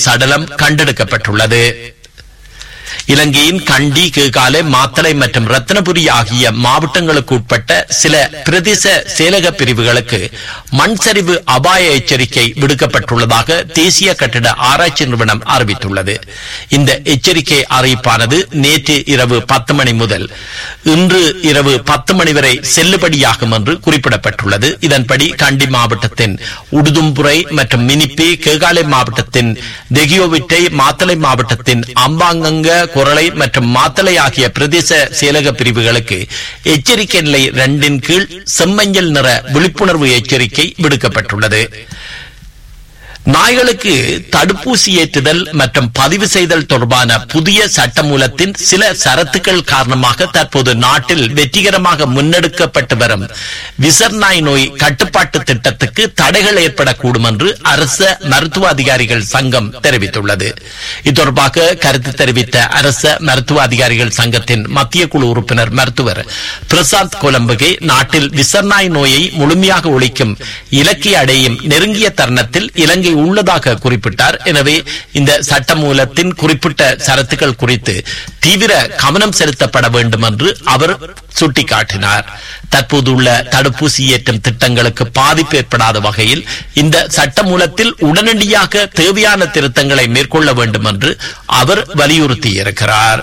சடலம் கண்டெடுக்கப்பட்டுள்ளது இலங்கையின் கண்டி கீகாலை மாத்தளை மற்றும் ரத்னபுரி ஆகிய மாவட்டங்களுக்கு உட்பட்ட சில பிரதேச செயலக பிரிவுகளுக்கு மண் சரிவு அபாய எச்சரிக்கை விடுக்கப்பட்டுள்ளதாக தேசிய கட்டிட ஆராய்ச்சி நிறுவனம் அறிவித்துள்ளது இந்த எச்சரிக்கை அறிவிப்பானது நேற்று இரவு பத்து மணி முதல் இன்று இரவு பத்து மணி வரை செல்லுபடியாகும் என்று குறிப்பிடப்பட்டுள்ளது இதன்படி கண்டி மாவட்டத்தின் உடுதும்புரை மற்றும் மினிப்பே கேகாலை மாவட்டத்தின் தெகியோவிட்டை மாத்தளை மாவட்டத்தின் அம்பாங்கங்க குரளை மற்றும் மாத்தளை ஆகிய பிரதேச செயலக பிரிவுகளுக்கு எச்சரிக்கை நிலை இரண்டின் கீழ் செம்மஞ்சள் நிற விழிப்புணர்வு எச்சரிக்கை விடுக்கப்பட்டுள்ளது நாய்களுக்கு தடுப்பூசி ஏற்றுதல் மற்றும் பதிவு செய்தல் தொடர்பான புதிய சட்டமூலத்தின் சில சரத்துக்கள் காரணமாக தற்போது நாட்டில் வெற்றிகரமாக முன்னெடுக்கப்பட்டு வரும் விசர்நாய் நோய் கட்டுப்பாட்டு திட்டத்துக்கு தடைகள் ஏற்படக்கூடும் என்று அரச மருத்துவ அதிகாரிகள் சங்கம் தெரிவித்துள்ளது இது தொடர்பாக கருத்து தெரிவித்த அரச மருத்துவ அதிகாரிகள் சங்கத்தின் மத்திய குழு உறுப்பினர் மருத்துவர் பிரசாந்த் கொலம்பகே நாட்டில் விசர்நாய் நோயை முழுமையாக ஒழிக்கும் இலக்கை அடையும் நெருங்கிய தருணத்தில் இலங்கை உள்ளதாக குறிப்பிட்டார் எனவே இந்த சட்டமூலத்தின் குறிப்பிட்ட சரத்துக்கள் குறித்து தீவிர கவனம் செலுத்தப்பட வேண்டும் என்று அவர் சுட்டிக்காட்டினார் தற்போதுள்ள தடுப்பூசி ஏற்றும் திட்டங்களுக்கு பாதிப்பு ஏற்படாத வகையில் இந்த சட்டமூலத்தில் உடனடியாக தேவையான திருத்தங்களை மேற்கொள்ள வேண்டும் என்று அவர் வலியுறுத்தியிருக்கிறார்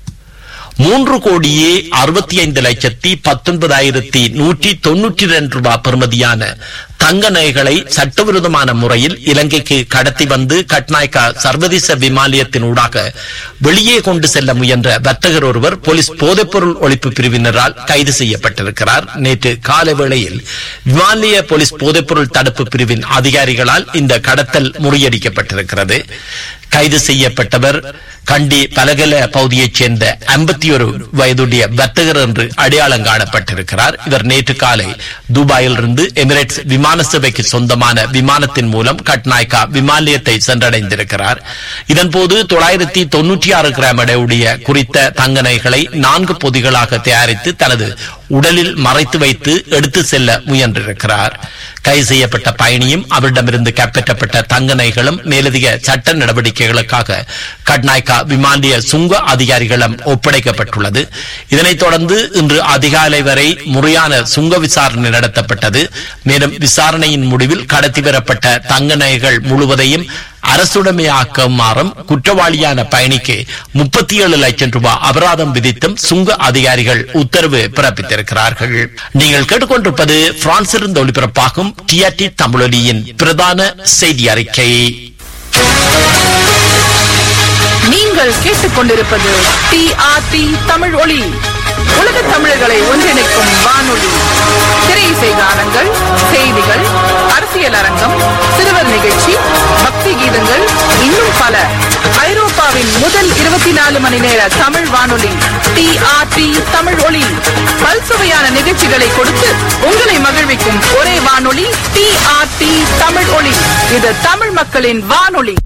மூன்று கோடியே அறுபத்தி ஐந்து லட்சத்தி பத்தொன்பதாயிரத்தி நூற்றி தொன்னூற்றி இரண்டு ரூபாய் பெறுமதியான தங்க நகைகளை சட்டவிரோதமான முறையில் இலங்கைக்கு கடத்தி வந்து கட்நாயக்கா சர்வதேச விமானியத்தின் ஊடாக வெளியே கொண்டு செல்ல முயன்ற வர்த்தகர் ஒருவர் போலீஸ் போதைப்பொருள் ஒழிப்பு பிரிவினரால் கைது செய்யப்பட்டிருக்கிறார் நேற்று காலை வேளையில் விமானிய போலீஸ் போதைப்பொருள் தடுப்பு பிரிவின் அதிகாரிகளால் இந்த கடத்தல் முறியடிக்கப்பட்டிருக்கிறது கைது செய்யப்பட்டவர் கண்டி பலகல பகுதியைச் சேர்ந்த ஐம்பத்தி ஒரு வயதுடைய வர்த்தகர் என்று அடையாளம் காணப்பட்டிருக்கிறார் இவர் நேற்று காலை துபாயிலிருந்து எமிரேட்ஸ் விமான சேவைக்கு சொந்தமான விமானத்தின் மூலம் கட்நாயக்கா விமானியத்தை சென்றடைந்திருக்கிறார் இதன்போது தொள்ளாயிரத்தி தொன்னூற்றி ஆறு கிராம் எடையுடைய குறித்த தங்க நகைகளை நான்கு பொதிகளாக தயாரித்து தனது உடலில் மறைத்து வைத்து எடுத்து செல்ல முயன்றிருக்கிறார் கைது செய்யப்பட்ட பயணியும் அவரிடமிருந்து கைப்பற்றப்பட்ட தங்க நகைகளும் மேலதிக சட்ட நடவடிக்கைகளுக்காக கட்நாயக்கா விமானிய சுங்க அதிகாரிகளிடம் ஒப்படைக்கப்பட்டுள்ளது இதனைத் தொடர்ந்து இன்று அதிகாலை வரை முறையான சுங்க விசாரணை நடத்தப்பட்டது மேலும் விசாரணையின் முடிவில் கடத்தி வரப்பட்ட தங்க நகைகள் முழுவதையும் அரசுடைமையாக்குமாறும் குற்றவாளியான பயணிக்கு முப்பத்தி ஏழு லட்சம் ரூபாய் அபராதம் விதித்தும் சுங்க அதிகாரிகள் உத்தரவு பிறப்பித்திருக்கிறார்கள் நீங்கள் கேட்டுக்கொண்டிருப்பது பிரான்சிலிருந்து ஒளிபரப்பாகும் டிஆர்டி தமிழொலியின் பிரதான செய்தி அறிக்கை நீங்கள் கேட்டுக்கொண்டிருப்பது டிஆர்டி தமிழ் ஒளி உலக தமிழர்களை ஒன்றிணைக்கும் வானொலி திரை இசை கானங்கள் செய்திகள் அரசியல் அரங்கம் சிறுவர் நிகழ்ச்சி பக்தி கீதங்கள் இன்னும் பல ஐரோப்பாவின் முதல் இருபத்தி நாலு மணி நேர தமிழ் வானொலி டிஆர்டி தமிழ் ஒளி பல்சுவையான நிகழ்ச்சிகளை கொடுத்து உங்களை மகிழ்விக்கும் ஒரே வானொலி டிஆர்டி தமிழ் ஒளி இது தமிழ் மக்களின் வானொலி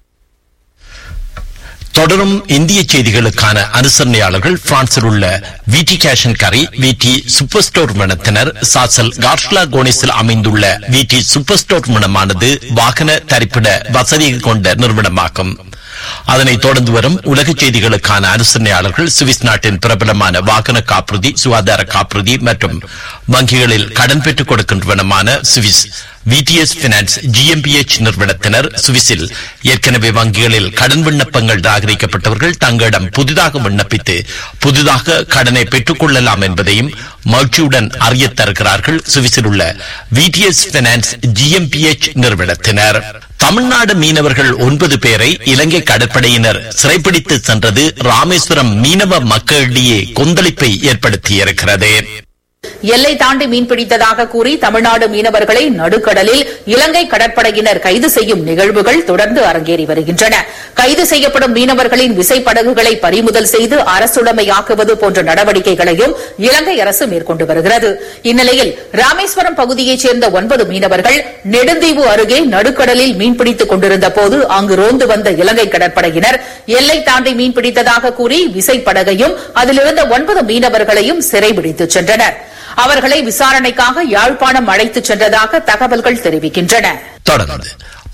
தொடரும் இந்திய செய்திகளுக்கான அனுசரணையாளர்கள் பிரான்சில் உள்ள விடி கேஷன் கரி விடி சூப்பர் ஸ்டோர் நிறுவனத்தினர் சாசல் கார்ஷ்லா கோனிஸில் அமைந்துள்ள விடி சூப்பர் ஸ்டோர் நிறுவனமானது வாகன தரிப்பிட வசதி கொண்ட நிறுவனமாகும் அதனைத் தொடர்ந்து வரும் உலக செய்திகளுக்கான அனுசரணையாளர்கள் சுவிஸ் நாட்டின் பிரபலமான வாகன காப்புறுதி சுகாதார காப்புறுதி மற்றும் வங்கிகளில் கடன் பெற்றுக் கொடுக்கின்றவனமான சுவிஸ் விடிஎஸ் பினான்ஸ் ஜிஎம்பிஎச் நிறுவனத்தினர் சுவிஸில் ஏற்கனவே வங்கிகளில் கடன் விண்ணப்பங்கள் நிராகரிக்கப்பட்டவர்கள் தங்களிடம் புதிதாக விண்ணப்பித்து புதிதாக கடனை பெற்றுக் கொள்ளலாம் என்பதையும் மகிழ்ச்சியுடன் அறியத் தருகிறார்கள் சுவிஸில் உள்ள விடிஎஸ் பினான்ஸ் ஜிஎம்பிஎச் நிறுவனத்தினர் தமிழ்நாடு மீனவர்கள் ஒன்பது பேரை இலங்கை கடற்படையினர் சிறைப்பிடித்து சென்றது ராமேஸ்வரம் மீனவ மக்களிடையே கொந்தளிப்பை ஏற்படுத்தியிருக்கிறது எல்லை தாண்டி மீன்பிடித்ததாக கூறி தமிழ்நாடு மீனவர்களை நடுக்கடலில் இலங்கை கடற்படையினர் கைது செய்யும் நிகழ்வுகள் தொடர்ந்து அரங்கேறி வருகின்றன கைது செய்யப்படும் மீனவர்களின் விசைப்படகுகளை பறிமுதல் செய்து அரசுடைமையாக்குவது போன்ற நடவடிக்கைகளையும் இலங்கை அரசு மேற்கொண்டு வருகிறது இந்நிலையில் ராமேஸ்வரம் பகுதியைச் சேர்ந்த ஒன்பது மீனவர்கள் நெடுந்தீவு அருகே நடுக்கடலில் மீன்பிடித்துக் கொண்டிருந்த போது அங்கு ரோந்து வந்த இலங்கை கடற்படையினர் எல்லை தாண்டி மீன்பிடித்ததாக கூறி விசைப்படகையும் அதிலிருந்த ஒன்பது மீனவர்களையும் சிறைபிடித்துச் சென்றனர் அவர்களை விசாரணைக்காக யாழ்ப்பாணம் அழைத்துச் சென்றதாக தகவல்கள் தெரிவிக்கின்றன தொடர்ந்து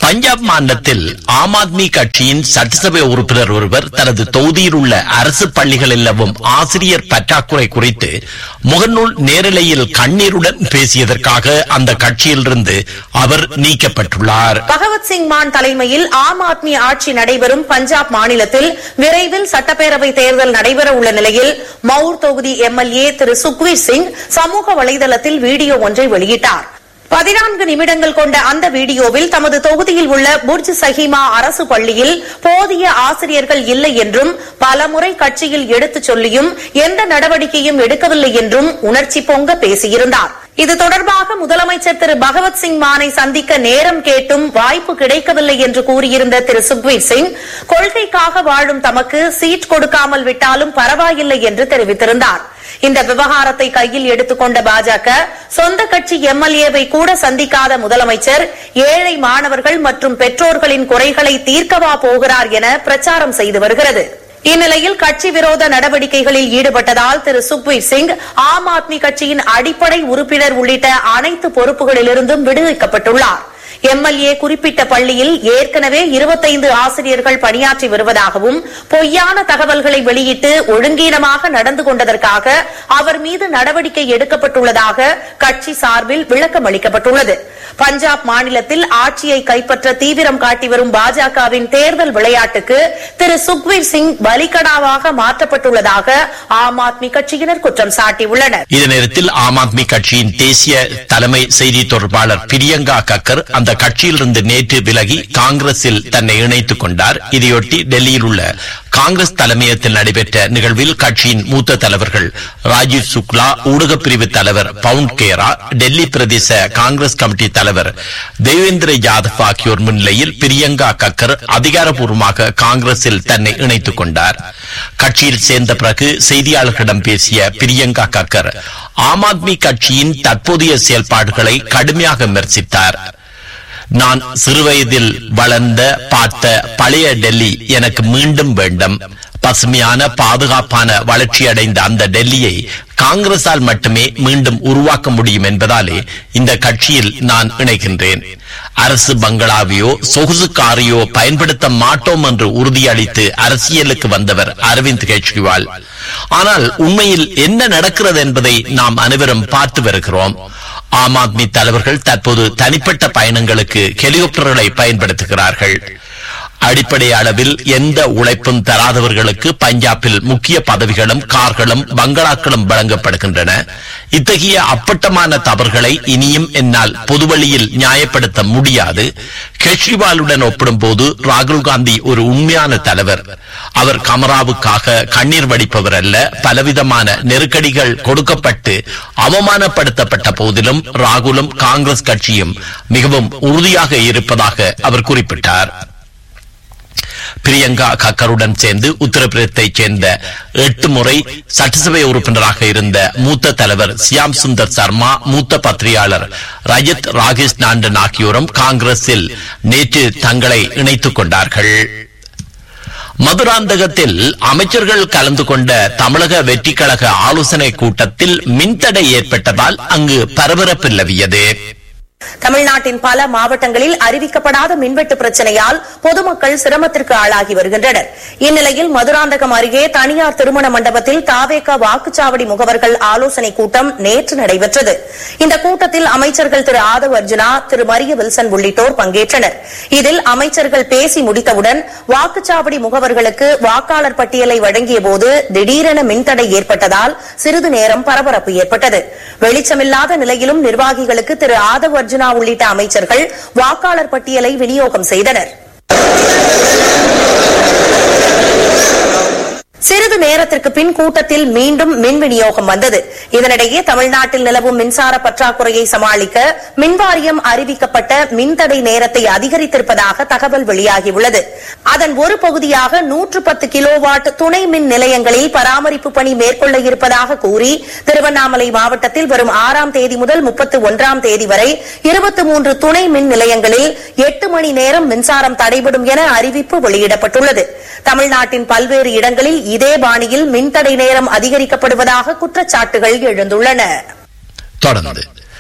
பஞ்சாப் மாநிலத்தில் ஆம் ஆத்மி கட்சியின் சட்டசபை உறுப்பினர் ஒருவர் தனது தொகுதியில் உள்ள அரசு பள்ளிகளில் நிலவும் ஆசிரியர் பற்றாக்குறை குறித்து முகநூல் நேரலையில் கண்ணீருடன் பேசியதற்காக அந்த கட்சியிலிருந்து அவர் நீக்கப்பட்டுள்ளார் பகவத் சிங் மான் தலைமையில் ஆம் ஆத்மி ஆட்சி நடைபெறும் பஞ்சாப் மாநிலத்தில் விரைவில் சட்டப்பேரவை தேர்தல் நடைபெற உள்ள நிலையில் மவுர் தொகுதி எம்எல்ஏ திரு சுக்வீர் சிங் சமூக வலைதளத்தில் வீடியோ ஒன்றை வெளியிட்டார் பதினான்கு நிமிடங்கள் கொண்ட அந்த வீடியோவில் தமது தொகுதியில் உள்ள புர்ஜ் சஹிமா அரசு பள்ளியில் போதிய ஆசிரியர்கள் இல்லை என்றும் பலமுறை கட்சியில் எடுத்துச் சொல்லியும் எந்த நடவடிக்கையும் எடுக்கவில்லை என்றும் உணர்ச்சி பொங்க பேசியிருந்தார் இது தொடர்பாக முதலமைச்சர் திரு பகவத் சிங் மானை சந்திக்க நேரம் கேட்டும் வாய்ப்பு கிடைக்கவில்லை என்று கூறியிருந்த திரு சுக்வீர் சிங் கொள்கைக்காக வாழும் தமக்கு சீட் கொடுக்காமல் விட்டாலும் பரவாயில்லை என்று தெரிவித்திருந்தார் இந்த விவகாரத்தை கையில் எடுத்துக்கொண்ட பாஜக சொந்த கட்சி எம்எல்ஏவை கூட சந்திக்காத முதலமைச்சர் ஏழை மாணவர்கள் மற்றும் பெற்றோர்களின் குறைகளை தீர்க்கவா போகிறார் என பிரச்சாரம் செய்து வருகிறது இந்நிலையில் கட்சி விரோத நடவடிக்கைகளில் ஈடுபட்டதால் திரு சுக்வீர் சிங் ஆம் ஆத்மி கட்சியின் அடிப்படை உறுப்பினர் உள்ளிட்ட அனைத்து பொறுப்புகளிலிருந்தும் விடுவிக்கப்பட்டுள்ளார் எம்எல்ஏ குறிப்பிட்ட பள்ளியில் ஏற்கனவே இருபத்தைந்து ஆசிரியர்கள் பணியாற்றி வருவதாகவும் பொய்யான தகவல்களை வெளியிட்டு ஒழுங்கீனமாக நடந்து கொண்டதற்காக அவர் மீது நடவடிக்கை எடுக்கப்பட்டுள்ளதாக கட்சி சார்பில் விளக்கம் அளிக்கப்பட்டுள்ளது பஞ்சாப் மாநிலத்தில் ஆட்சியை கைப்பற்ற தீவிரம் காட்டி வரும் பாஜகவின் தேர்தல் விளையாட்டுக்கு திரு சுக்வீர் சிங் பலிகடாவாக மாற்றப்பட்டுள்ளதாக ஆம் ஆத்மி கட்சியினர் குற்றம் சாட்டியுள்ளனர் இதே நேரத்தில் ஆம் ஆத்மி கட்சியின் தேசிய தலைமை செய்தி தொடர்பாளர் பிரியங்கா கக்கர் அந்த கட்சியிலிருந்து நேற்று விலகி காங்கிரஸில் தன்னை இணைத்துக் கொண்டார் இதையொட்டி டெல்லியில் உள்ள காங்கிரஸ் தலைமையகத்தில் நடைபெற்ற நிகழ்வில் கட்சியின் மூத்த தலைவர்கள் ராஜீவ் சுக்லா ஊடகப் பிரிவு தலைவர் பவுன் கேரா டெல்லி பிரதேச காங்கிரஸ் கமிட்டி தலைவர் தேவேந்திர யாதவ் ஆகியோர் முன்னிலையில் பிரியங்கா கக்கர் அதிகாரப்பூர்வமாக காங்கிரஸில் தன்னை இணைத்துக் கொண்டார் கட்சியில் சேர்ந்த பிறகு செய்தியாளர்களிடம் பேசிய பிரியங்கா கக்கர் ஆம் ஆத்மி கட்சியின் தற்போதைய செயல்பாடுகளை கடுமையாக விமர்சித்தார் நான் சிறுவயதில் வளர்ந்த பார்த்த பழைய டெல்லி எனக்கு மீண்டும் வேண்டும் பசுமையான பாதுகாப்பான வளர்ச்சியடைந்த அந்த டெல்லியை காங்கிரசால் மட்டுமே மீண்டும் உருவாக்க முடியும் என்பதாலே இந்த கட்சியில் நான் இணைகின்றேன் அரசு பங்களாவையோ சொகுசு காரையோ பயன்படுத்த மாட்டோம் என்று உறுதியளித்து அரசியலுக்கு வந்தவர் அரவிந்த் கெஜ்ரிவால் ஆனால் உண்மையில் என்ன நடக்கிறது என்பதை நாம் அனைவரும் பார்த்து வருகிறோம் ஆம் ஆத்மி தலைவர்கள் தற்போது தனிப்பட்ட பயணங்களுக்கு ஹெலிகாப்டர்களை பயன்படுத்துகிறார்கள் அடிப்படை அளவில் எந்த உழைப்பும் தராதவர்களுக்கு பஞ்சாபில் முக்கிய பதவிகளும் கார்களும் பங்களாக்களும் வழங்கப்படுகின்றன இத்தகைய அப்பட்டமான தவறுகளை இனியும் என்னால் பொதுவழியில் நியாயப்படுத்த முடியாது கெஜ்ரிவாலுடன் ஒப்பிடும்போது ராகுல் காந்தி ஒரு உண்மையான தலைவர் அவர் கமராவுக்காக கண்ணீர் வடிப்பவர் அல்ல பலவிதமான நெருக்கடிகள் கொடுக்கப்பட்டு அவமானப்படுத்தப்பட்ட போதிலும் ராகுலும் காங்கிரஸ் கட்சியும் மிகவும் உறுதியாக இருப்பதாக அவர் குறிப்பிட்டார் பிரியங்கா கக்கருடன் சேர்ந்து உத்தரப்பிரதேசத்தைச் சேர்ந்த எட்டு முறை சட்டசபை உறுப்பினராக இருந்த மூத்த தலைவர் சியாம் சுந்தர் சர்மா மூத்த பத்திரிகையாளர் ரஜத் ராகேஷ் நாண்டன் ஆகியோரும் காங்கிரஸில் நேற்று தங்களை இணைத்துக் கொண்டார்கள் மதுராந்தகத்தில் அமைச்சர்கள் கலந்து கொண்ட தமிழக வெற்றிக் கழக ஆலோசனை கூட்டத்தில் மின்தடை ஏற்பட்டதால் அங்கு பரபரப்பு நிலவியது தமிழ்நாட்டின் பல மாவட்டங்களில் அறிவிக்கப்படாத மின்வெட்டு பிரச்சனையால் பொதுமக்கள் சிரமத்திற்கு ஆளாகி வருகின்றனர் இந்நிலையில் மதுராந்தகம் அருகே தனியார் திருமண மண்டபத்தில் தாவேக வாக்குச்சாவடி முகவர்கள் ஆலோசனை கூட்டம் நேற்று நடைபெற்றது இந்த கூட்டத்தில் அமைச்சர்கள் திரு ஆதவ் அர்ஜுனா திரு மரிய வில்சன் உள்ளிட்டோர் பங்கேற்றனர் இதில் அமைச்சர்கள் பேசி முடித்தவுடன் வாக்குச்சாவடி முகவர்களுக்கு வாக்காளர் பட்டியலை வழங்கியபோது திடீரென மின்தடை ஏற்பட்டதால் சிறிது நேரம் பரபரப்பு ஏற்பட்டது வெளிச்சமில்லாத நிலையிலும் நிர்வாகிகளுக்கு திரு ஆதவ் அர்ஜுனா உள்ளிட்ட அமைச்சர்கள் வாக்காளர் பட்டியலை விநியோகம் செய்தனர் சிறிது நேரத்திற்கு பின் கூட்டத்தில் மீண்டும் மின் விநியோகம் வந்தது இதனிடையே தமிழ்நாட்டில் நிலவும் மின்சார பற்றாக்குறையை சமாளிக்க மின்வாரியம் அறிவிக்கப்பட்ட மின்தடை நேரத்தை அதிகரித்திருப்பதாக தகவல் வெளியாகியுள்ளது அதன் ஒரு பகுதியாக நூற்று பத்து கிலோவாட் துணை மின் நிலையங்களில் பராமரிப்பு பணி மேற்கொள்ள இருப்பதாக கூறி திருவண்ணாமலை மாவட்டத்தில் வரும் ஆறாம் தேதி முதல் முப்பத்து ஒன்றாம் தேதி வரை இருபத்தி மூன்று துணை மின் நிலையங்களில் எட்டு மணி நேரம் மின்சாரம் தடைபடும் என அறிவிப்பு வெளியிடப்பட்டுள்ளது தமிழ்நாட்டின் பல்வேறு இடங்களில் இதே பாணியில் மின்தடை நேரம் அதிகரிக்கப்படுவதாக குற்றச்சாட்டுகள் எழுந்துள்ளன தொடர்ந்து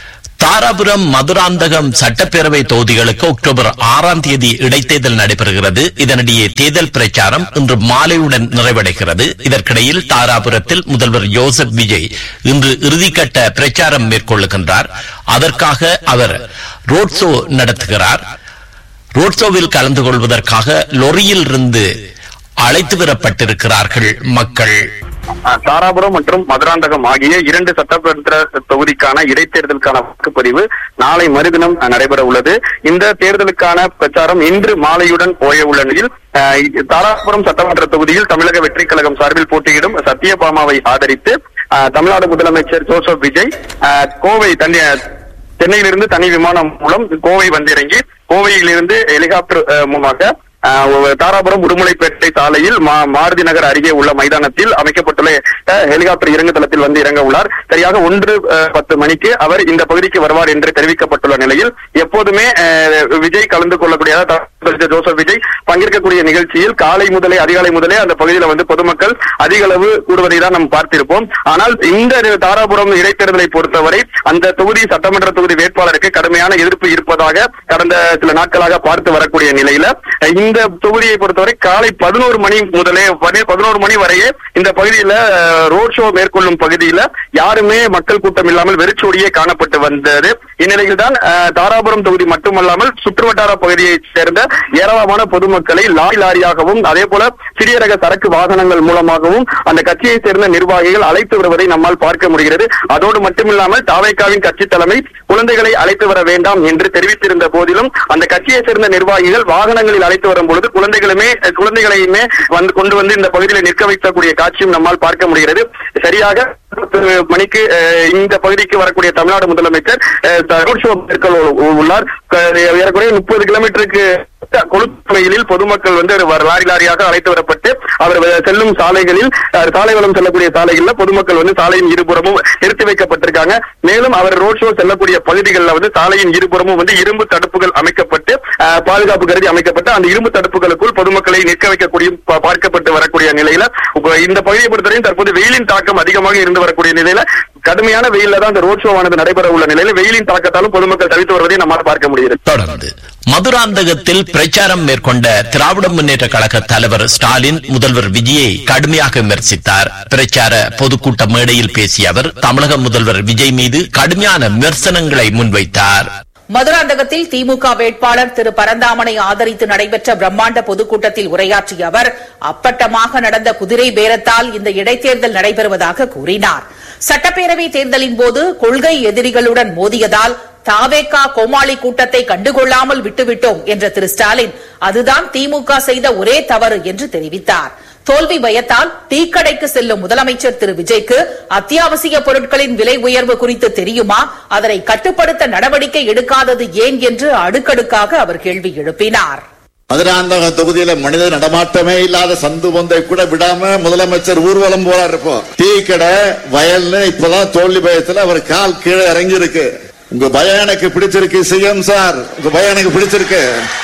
தாராபுரம் மதுராந்தகம் சட்டப்பேரவை தொகுதிகளுக்கு அக்டோபர் ஆறாம் தேதி இடைத்தேர்தல் நடைபெறுகிறது இதனிடையே தேர்தல் பிரச்சாரம் இன்று மாலையுடன் நிறைவடைகிறது இதற்கிடையில் தாராபுரத்தில் முதல்வர் யோசப் விஜய் இன்று இறுதிக்கட்ட பிரச்சாரம் மேற்கொள்ளுகின்றார் அதற்காக அவர் ரோட் ஷோ நடத்துகிறார் ரோட் ஷோவில் கலந்து கொள்வதற்காக லொரியில் இருந்து அழைத்து வரப்பட்டிருக்கிறார்கள் மக்கள் அஹ், தாராபுரம் மற்றும் மதுராந்தகம் ஆகிய இரண்டு சட்டமன்ற தொகுதிக்கான இடைத்தேர்தலுக்கான வாக்குப்பதிவு நாளை மறுதினம் அஹ், நடைபெற உள்ளது இந்த தேர்தலுக்கான பிரச்சாரம் இன்று மாலையுடன் ஓய உள்ள நிலையில் அஹ், தாராபுரம் சட்டமன்ற தொகுதியில் தமிழக வெற்றி கழகம் சார்பில் போட்டியிடும் சத்யபாமாவை ஆதரித்து அஹ், தமிழ்நாடு முதலமைச்சர் ஜோசப் விஜய் அஹ், கோவை தனி சென்னையிலிருந்து தனி விமானம் மூலம் கோவை வந்திறங்கி கோவையிலிருந்து ஹெலிகாப்டர் அஹ், மூலமாக அஹ், ஒரு தாராபுரம் உடுமலைப்பேட்டை சாலையில் மா- மாருதி நகர் அருகே உள்ள மைதானத்தில் அமைக்கப்பட்டுள்ள அஹ், ஹெலிகாப்டர் இறங்கு தளத்தில் வந்து இறங்க உள்ளார் சரியாக ஒன்று அஹ், பத்து மணிக்கு அவர் இந்த பகுதிக்கு வருவார் என்று தெரிவிக்கப்பட்டுள்ள நிலையில் எப்போதுமே அஹ், விஜய் கலந்து கொள்ளக்கூடிய அதாவது தமிழக ஜோசப் விஜய் பங்கேற்கக்கூடிய நிகழ்ச்சியில் காலை முதலே அதிகாலை முதலே அந்த பகுதியில் வந்து பொதுமக்கள் அதிக அளவு கூடுவதை தான் நாம் பார்த்திருப்போம் ஆனால் இந்த தாராபுரம் இடைத்தேர்தலை பொறுத்தவரை அந்த தொகுதி சட்டமன்ற தொகுதி வேட்பாளருக்கு கடுமையான எதிர்ப்பு இருப்பதாக கடந்த சில நாட்களாக பார்த்து வரக்கூடிய நிலையில அஹ், இந்த தொகுதியை பொறுத்தவரை காலை பதினோரு மணி முதலே பதினோரு மணி வரையே இந்த பகுதியில அஹ், ரோட் ஷோ மேற்கொள்ளும் பகுதியில யாருமே மக்கள் கூட்டம் இல்லாமல் வெறிச்சோடியே காணப்பட்டு வந்தது இந்நிலையில் தான் தாராபுரம் தொகுதி மட்டுமல்லாமல் சுற்றுவட்டார பகுதியைச் சேர்ந்த ஏராளமான பொதுமக்களை லாரி லாரியாகவும் அதே போல சிறிய ரக சரக்கு வாகனங்கள் மூலமாகவும் அந்த கட்சியை சேர்ந்த நிர்வாகிகள் அழைத்து வருவதை நம்மால் பார்க்க முடிகிறது அதோடு மட்டுமில்லாமல் தாவைக்காவின் கட்சி தலைமை குழந்தைகளை அழைத்து வர வேண்டாம் என்று தெரிவித்திருந்த போதிலும் அந்த கட்சியை சேர்ந்த நிர்வாகிகள் வாகனங்களில் அழைத்து வரும் பொழுது குழந்தைகளுமே அஹ், குழந்தைகளையுமே வந்து கொண்டு வந்து இந்த பகுதியில் நிற்க வைக்கக்கூடிய காட்சியும் நம்மால் பார்க்க முடிகிறது சரியாக பத்து மணிக்கு அஹ், இந்த பகுதிக்கு வரக்கூடிய தமிழ்நாடு முதலமைச்சர் அஹ், ரோட் ஷோ மேற்கொள்ள உள்ளார் க- ஏறக்குறைய முப்பது கிலோமீட்டருக்கு கொளுத்துறையில் பொதுமக்கள் வந்து ஒரு லாரி லாரியாக அழைத்து வரப்பட்டு அவர் வெ- செல்லும் சாலைகளில் அஹ், சாலை வளம் செல்லக்கூடிய சாலைகளில் பொதுமக்கள் வந்து சாலையின் இருபுறமும் நிறுத்தி வைக்கப்பட்டிருக்காங்க மேலும் அவர் ரோட் ஷோ செல்லக்கூடிய பகுதிகளில் வந்து சாலையின் இருபுறமும் வந்து இரும்பு தடுப்புகள் அமைக்கப்பட்டு அஹ், பாதுகாப்பு கருதி அமைக்கப்பட்டு அந்த இரும்பு தடுப்புகளுக்குள் பொதுமக்களை நிற்க வைக்கக்கூடிய பா- பார்க்கப்பட்டு வரக்கூடிய நிலையில உங்க- இந்த பகுதியை பொறுத்தவரையும் தற்போது வெயிலின் தாக்கம் அதிகமாக இருந்து வரக்கூடிய நிலையில கடுமையான வெயில்ல தான் இந்த ரோட் ஷோ ஆனது நடைபெற உள்ள நிலையில வெயிலின் தாக்கத்தாலும் பொதுமக்கள் தவித்து வருவதை நம்மால் பார்க்க முடிகிறது தொடர்ந்து மதுராந்தகத்தில் பிரச்சாரம் மேற்கொண்ட திராவிட முன்னேற்ற கழக தலைவர் ஸ்டாலின் முதல்வர் விஜயை கடுமையாக விமர்சித்தார் பிரச்சார பொதுக்கூட்ட மேடையில் பேசிய அவர் தமிழக முதல்வர் விஜய் மீது கடுமையான விமர்சனங்களை முன்வைத்தார் மதுராந்தகத்தில் திமுக வேட்பாளர் திரு பரந்தாமனை ஆதரித்து நடைபெற்ற பிரம்மாண்ட பொதுக்கூட்டத்தில் உரையாற்றிய அவர் அப்பட்டமாக நடந்த குதிரை பேரத்தால் இந்த இடைத்தேர்தல் நடைபெறுவதாக கூறினார் சட்டப்பேரவை தேர்தலின் போது கொள்கை எதிரிகளுடன் மோதியதால் தாவேகா கோமாளி கூட்டத்தை கண்டுகொள்ளாமல் விட்டுவிட்டோம் என்ற திரு ஸ்டாலின் அதுதான் திமுக செய்த ஒரே தவறு என்று தெரிவித்தார் தோல்வி பயத்தால் டீக்கடைக்கு செல்லும் முதலமைச்சர் திரு விஜய்க்கு அத்தியாவசிய பொருட்களின் விலை உயர்வு குறித்து தெரியுமா அதனை கட்டுப்படுத்த நடவடிக்கை எடுக்காதது ஏன் என்று அடுக்கடுக்காக அவர் கேள்வி எழுப்பினார் மதுராந்தக தொகுதியில மனித நடமாட்டமே இல்லாத சந்து பொந்தை கூட விடாம முதலமைச்சர் ஊர்வலம் போறாரு இப்போ டீ கடை வயல்னு இப்பதான் தோல்வி பயத்துல அவர் கால் கீழே இறங்கி இருக்கு உங்க பயம் எனக்கு பிடிச்சிருக்கு சிஎம் சார் உங்க பயம் எனக்கு பிடிச்சிருக்கு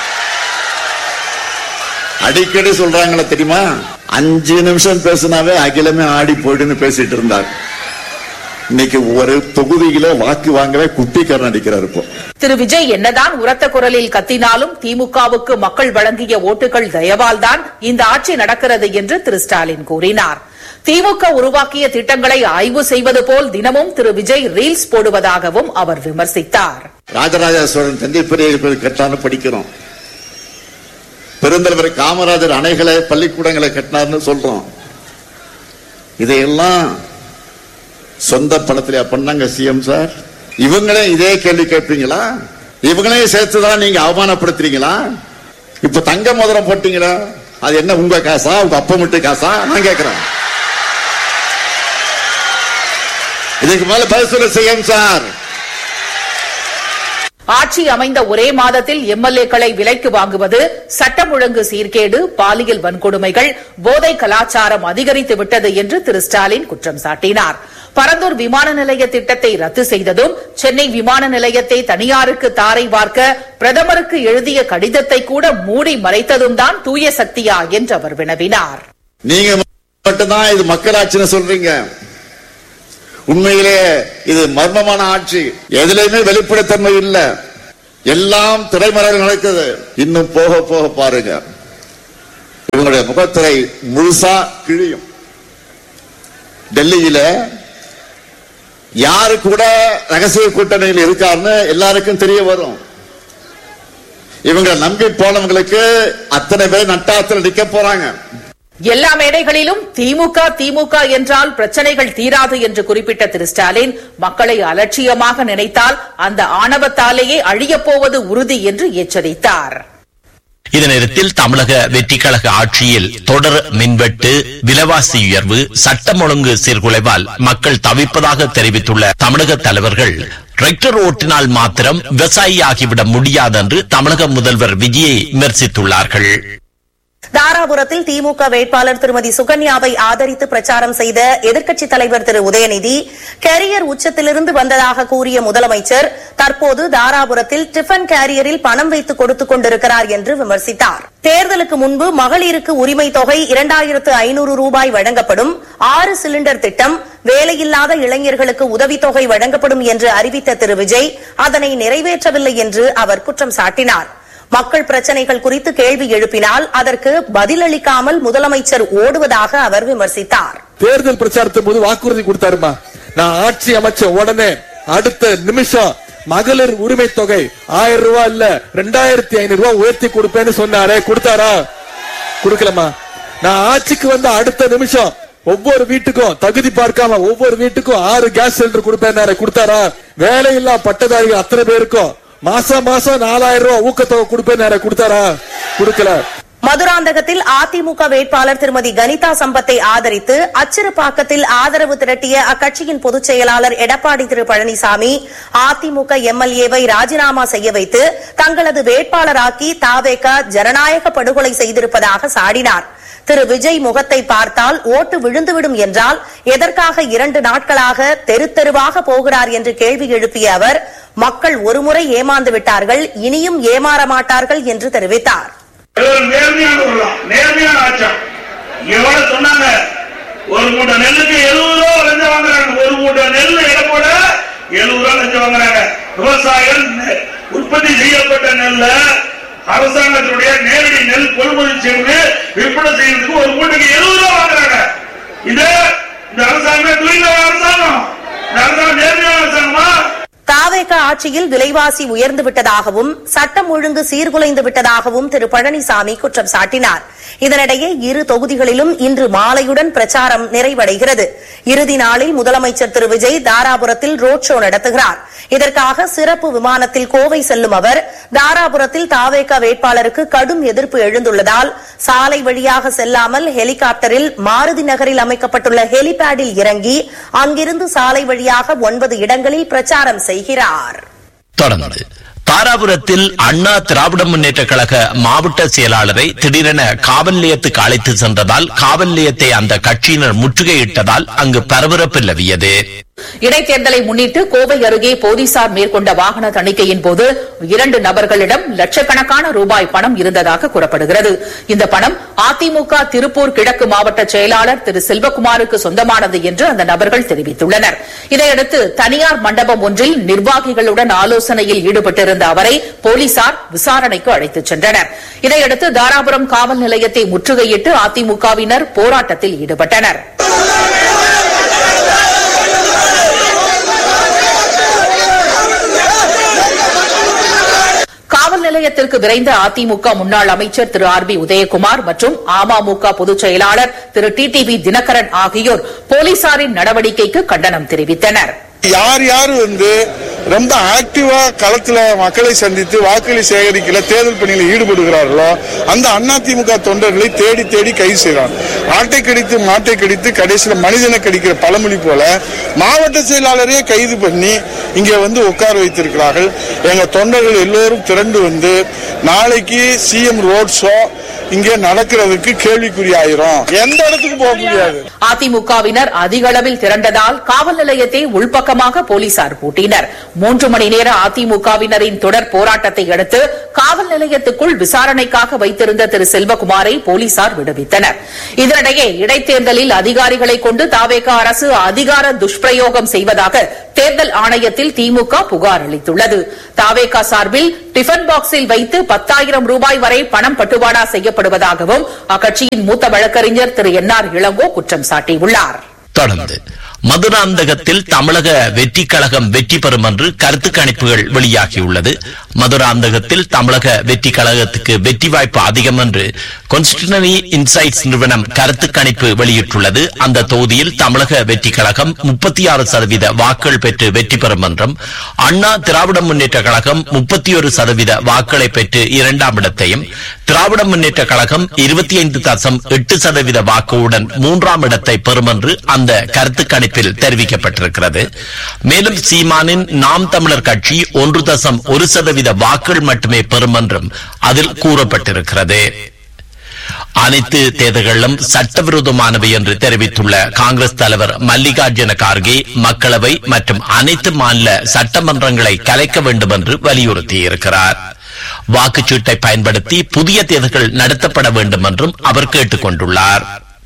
அடிக்கடி சொல்றாங்களே தெரியுமா அஞ்சு நிமிஷம் பேசினாவே அகிலமே ஆடி போயிடுன்னு பேசிட்டு இருந்தார் இன்னைக்கு ஒரு தொகுதியில வாக்கு வாங்கவே குட்டிக்காரன் அடிக்கிறார் இப்போ திரு விஜய் என்னதான் உரத்த குரலில் கத்தினாலும் திமுகவுக்கு மக்கள் வழங்கிய ஓட்டுகள் தயவால் தான் இந்த ஆட்சி நடக்கிறது என்று திரு ஸ்டாலின் கூறினார் திமுக உருவாக்கிய திட்டங்களை ஆய்வு செய்வது போல் தினமும் திரு விஜய் ரீல்ஸ் போடுவதாகவும் அவர் விமர்சித்தார் ராஜராஜ சோழன் தந்தை பெரிய கட்டான்னு படிக்கிறோம் பெருந்தலைவர் காமராஜர் அணைகளை பள்ளிக்கூடங்களை கட்டினார்னு சொல்றோம் இதையெல்லாம் சொந்த பணத்திலே பண்ணாங்க சிஎம் சார் இவங்களே இதே கேள்வி கேட்பீங்களா இவங்களையும் சேர்த்துதான் நீங்க அவமானப்படுத்துறீங்களா இப்ப தங்க மோதிரம் போட்டீங்களா அது என்ன உங்க காசா உங்க அப்பா மட்டும் காசா நான் கேட்கிறேன் இதுக்கு மேல பதில் சொல்ல சிஎம் சார் ஆட்சி அமைந்த ஒரே மாதத்தில் எம்எல்ஏக்களை விலைக்கு வாங்குவது சட்டம் ஒழுங்கு சீர்கேடு பாலியல் வன்கொடுமைகள் போதை கலாச்சாரம் அதிகரித்து விட்டது என்று திரு ஸ்டாலின் குற்றம் சாட்டினார் பரந்தூர் விமான நிலைய திட்டத்தை ரத்து செய்ததும் சென்னை விமான நிலையத்தை தனியாருக்கு தாரை வார்க்க பிரதமருக்கு எழுதிய கடிதத்தை கூட மூடி மறைத்ததும் தான் தூய சக்தியா என்று அவர் வினவினார் நீங்க மட்டும்தான் இது மக்களாட்சின்னு சொல்றீங்க உண்மையிலே இது மர்மமான ஆட்சி எதுலையுமே வெளிப்படைத்தன்மை இல்ல எல்லாம் திரைமறைவில் நடக்குது இன்னும் போக போக பாருங்க இவங்களுடைய முகத்திரை முழுசா கிழியும் டெல்லியில யாரு கூட ரகசிய கூட்டணியில் இருக்காருன்னு எல்லாருக்கும் தெரிய வரும் இவங்க நம்பி போனவங்களுக்கு அத்தனை பேர் நட்டாத்துல நிக்க போறாங்க எல்லா மேடைகளிலும் திமுக திமுக என்றால் பிரச்சனைகள் தீராது என்று குறிப்பிட்ட திரு ஸ்டாலின் மக்களை அலட்சியமாக நினைத்தால் அந்த ஆணவத்தாலேயே அழியப் போவது உறுதி என்று எச்சரித்தார் இதே நேரத்தில் தமிழக வெற்றிக் கழக ஆட்சியில் தொடர் மின்வெட்டு விலைவாசி உயர்வு சட்டம் ஒழுங்கு சீர்குலைவால் மக்கள் தவிப்பதாக தெரிவித்துள்ள தமிழக தலைவர்கள் டிராக்டர் ஓட்டினால் மாத்திரம் விவசாயி ஆகிவிட முடியாது என்று தமிழக முதல்வர் விஜயை விமர்சித்துள்ளார்கள் தாராபுரத்தில் திமுக வேட்பாளர் திருமதி சுகன்யாவை ஆதரித்து பிரச்சாரம் செய்த எதிர்க்கட்சித் தலைவர் திரு உதயநிதி கேரியர் உச்சத்திலிருந்து வந்ததாக கூறிய முதலமைச்சர் தற்போது தாராபுரத்தில் டிஃபன் கேரியரில் பணம் வைத்து கொடுத்துக் கொண்டிருக்கிறார் என்று விமர்சித்தார் தேர்தலுக்கு முன்பு மகளிருக்கு உரிமை தொகை இரண்டாயிரத்து ஐநூறு ரூபாய் வழங்கப்படும் ஆறு சிலிண்டர் திட்டம் வேலையில்லாத இளைஞர்களுக்கு உதவித்தொகை வழங்கப்படும் என்று அறிவித்த திரு விஜய் அதனை நிறைவேற்றவில்லை என்று அவர் குற்றம் சாட்டினார் மக்கள் பிரச்சனைகள் குறித்து கேள்வி எழுப்பினால் அதற்கு பதிலளிக்காமல் முதலமைச்சர் ஓடுவதாக அவர் விமர்சித்தார் தேர்தல் பிரச்சாரத்தின் போது வாக்குறுதி கொடுத்தாருமா நான் ஆட்சி அமைச்ச உடனே அடுத்த நிமிஷம் மகளிர் உரிமை தொகை ஆயிரம் ரூபாய் இல்ல ரெண்டாயிரத்தி ஐநூறு ரூபாய் உயர்த்தி கொடுப்பேன்னு சொன்னாரே கொடுத்தாரா கொடுக்கலமா நான் ஆட்சிக்கு வந்த அடுத்த நிமிஷம் ஒவ்வொரு வீட்டுக்கும் தகுதி பார்க்காம ஒவ்வொரு வீட்டுக்கும் ஆறு கேஸ் சிலிண்டர் கொடுப்பேன் கொடுத்தாரா வேலையில்லா பட்டதாரிகள் அத்தனை பேருக்கும் மாசம் மாசம் நாலாயிரம் ரூபாய் ஊக்கத்தொகை கொடுப்பேன் கொடுத்தாரா கொடுக்கல மதுராந்தகத்தில் அதிமுக வேட்பாளர் திருமதி கனிதா சம்பத்தை ஆதரித்து அச்சிறுபாக்கத்தில் ஆதரவு திரட்டிய அக்கட்சியின் பொதுச் செயலாளர் எடப்பாடி திரு பழனிசாமி அதிமுக எம்எல்ஏவை ராஜினாமா செய்ய வைத்து தங்களது வேட்பாளராக்கி தாவேக ஜனநாயக படுகொலை செய்திருப்பதாக சாடினார் திரு விஜய் முகத்தை பார்த்தால் ஓட்டு விழுந்துவிடும் என்றால் எதற்காக இரண்டு நாட்களாக தெரு தெருவாக போகிறார் என்று கேள்வி எழுப்பிய அவர் மக்கள் ஒருமுறை ஏமாந்து விட்டார்கள் இனியும் ஏமாற மாட்டார்கள் என்று தெரிவித்தார் இது ஒரு நேர்மையான ஒரு நேர்மையான ஆட்சம் எவ்வளவு சொன்னாங்க ஒரு மூட்டை நெல்லுக்கு எழுபது ரூபா லஞ்சம் வாங்குறாங்க ஒரு மூட்டை நெல் எடை போட எழுபது ரூபா லஞ்சம் வாங்குறாங்க விவசாயிகள் நெ- உற்பத்தி செய்யப்பட்ட நெல்ல அரசாங்கத்தினுடைய நேரடி நெல் கொள்முதல் செய்து விற்பனை செய்யறதுக்கு ஒரு மூட்டைக்கு எழுபது ரூபா வாங்குறாங்க இது இந்த அரசாங்கம் துணிந்த அரசாங்கம் இந்த அரசாங்கம் நேர்மையான அரசாங்கமா தாவேக ஆட்சியில் விலைவாசி உயர்ந்து விட்டதாகவும் சட்டம் ஒழுங்கு சீர்குலைந்து விட்டதாகவும் திரு பழனிசாமி குற்றம் சாட்டினார் இதனிடையே இரு தொகுதிகளிலும் இன்று மாலையுடன் பிரச்சாரம் நிறைவடைகிறது இறுதி நாளில் முதலமைச்சர் திரு விஜய் தாராபுரத்தில் ரோட் ஷோ நடத்துகிறார் இதற்காக சிறப்பு விமானத்தில் கோவை செல்லும் அவர் தாராபுரத்தில் தாவேக வேட்பாளருக்கு கடும் எதிர்ப்பு எழுந்துள்ளதால் சாலை வழியாக செல்லாமல் ஹெலிகாப்டரில் மாருதி நகரில் அமைக்கப்பட்டுள்ள ஹெலிபேடில் இறங்கி அங்கிருந்து சாலை வழியாக ஒன்பது இடங்களில் பிரச்சாரம் செய்கிறார் தொடர்ந்து தாராபுரத்தில் அண்ணா திராவிட முன்னேற்ற கழக மாவட்ட செயலாளரை திடீரென காவல் நிலையத்துக்கு அழைத்து சென்றதால் காவல் நிலையத்தை அந்த கட்சியினர் முற்றுகையிட்டதால் அங்கு பரபரப்பு நிலவியது இடைத்தேர்தலை முன்னிட்டு கோவை அருகே போலீசார் மேற்கொண்ட வாகன தணிக்கையின் போது இரண்டு நபர்களிடம் லட்சக்கணக்கான ரூபாய் பணம் இருந்ததாக கூறப்படுகிறது இந்த பணம் அதிமுக திருப்பூர் கிழக்கு மாவட்ட செயலாளர் திரு செல்வகுமாருக்கு சொந்தமானது என்று அந்த நபர்கள் தெரிவித்துள்ளனர் இதையடுத்து தனியார் மண்டபம் ஒன்றில் நிர்வாகிகளுடன் ஆலோசனையில் ஈடுபட்டிருந்த அவரை போலீசார் விசாரணைக்கு அழைத்துச் சென்றனர் இதையடுத்து தாராபுரம் காவல் நிலையத்தை முற்றுகையிட்டு அதிமுகவினர் போராட்டத்தில் ஈடுபட்டனர் காவல் நிலையத்திற்கு விரைந்த அதிமுக முன்னாள் அமைச்சர் திரு ஆர் பி உதயகுமார் மற்றும் அமமுக பொதுச் செயலாளர் திரு டி டிவி தினகரன் ஆகியோர் போலீசாரின் நடவடிக்கைக்கு கண்டனம் தெரிவித்தனர் யார் யார் வந்து ரொம்ப ஆக்டிவா களத்துல மக்களை சந்தித்து வாக்குகளை சேகரிக்கல தேர்தல் பணியில் ஈடுபடுகிறார்களோ அந்த அதிமுக தொண்டர்களை தேடி தேடி கைது செய்றாங்க ஆட்டை கடித்து மாட்டை கடித்து கடைசியில மனிதனை கடிக்கிற பழமொழி போல மாவட்ட செயலாளரையே கைது பண்ணி இங்க வந்து உட்கார வைத்திருக்கிறார்கள் எங்க தொண்டர்கள் எல்லோரும் திரண்டு வந்து நாளைக்கு சிஎம் ரோட் ஷோ இங்கே நடக்கிறதுக்கு கேள்விக்குறி ஆயிரும் எந்த இடத்துக்கு போக முடியாது அதிமுகவினர் அதிக அளவில் திரண்டதால் காவல் நிலையத்தை உள்பக்கமாக போலீசார் பூட்டினர் மூன்று மணி நேர அதிமுகவினரின் தொடர் போராட்டத்தை அடுத்து காவல் நிலையத்துக்குள் விசாரணைக்காக வைத்திருந்த திரு செல்வகுமாரை போலீசார் விடுவித்தனர் இதனிடையே இடைத்தேர்தலில் அதிகாரிகளை கொண்டு தாவேக அரசு அதிகார துஷ்பிரயோகம் செய்வதாக தேர்தல் ஆணையத்தில் திமுக புகார் அளித்துள்ளது தாவேகா சார்பில் டிஃபன் பாக்ஸில் வைத்து பத்தாயிரம் ரூபாய் வரை பணம் பட்டுவாடா செய்யப்படுவதாகவும் அக்கட்சியின் மூத்த வழக்கறிஞர் திரு என் ஆர் இளங்கோ குற்றம் சாட்டியுள்ளார் தொடர்ந்து மதுராந்தகத்தில் தமிழக வெற்றி கழகம் வெற்றி பெறும் என்று கருத்து கணிப்புகள் வெளியாகியுள்ளது மதுராந்தகத்தில் தமிழக வெற்றி கழகத்துக்கு வெற்றி வாய்ப்பு அதிகம் என்று கான்ஸ்டினரி இன்சைட்ஸ் நிறுவனம் கருத்து கணிப்பு வெளியிட்டுள்ளது அந்த தொகுதியில் தமிழக வெற்றி கழகம் முப்பத்தி ஆறு சதவீத வாக்குகள் பெற்று வெற்றி பெறும் என்றும் அண்ணா திராவிட முன்னேற்ற கழகம் முப்பத்தி ஒரு சதவீத வாக்குகளை பெற்று இரண்டாம் இடத்தையும் திராவிட முன்னேற்ற கழகம் இருபத்தி ஐந்து தசம் எட்டு சதவீத வாக்குடன் மூன்றாம் இடத்தை பெறும் என்று அந்த கருத்து கணிப்பில் தெரிவிக்கப்பட்டிருக்கிறது மேலும் சீமானின் நாம் தமிழர் கட்சி ஒன்று தசம் ஒரு சதவீத வாக்குகள் மட்டுமே பெறும் என்றும் அதில் கூறப்பட்டிருக்கிறது அனைத்து தேர்தல்களும் சட்டவிரோதமானவை என்று தெரிவித்துள்ள காங்கிரஸ் தலைவர் மல்லிகார்ஜுன கார்கே மக்களவை மற்றும் அனைத்து மாநில சட்டமன்றங்களை கலைக்க வேண்டும் என்று வலியுறுத்தியிருக்கிறார் வாக்குச்சீட்டை பயன்படுத்தி புதிய தேர்தல்கள் நடத்தப்பட வேண்டும் என்றும் அவர் கேட்டுக் கொண்டுள்ளார்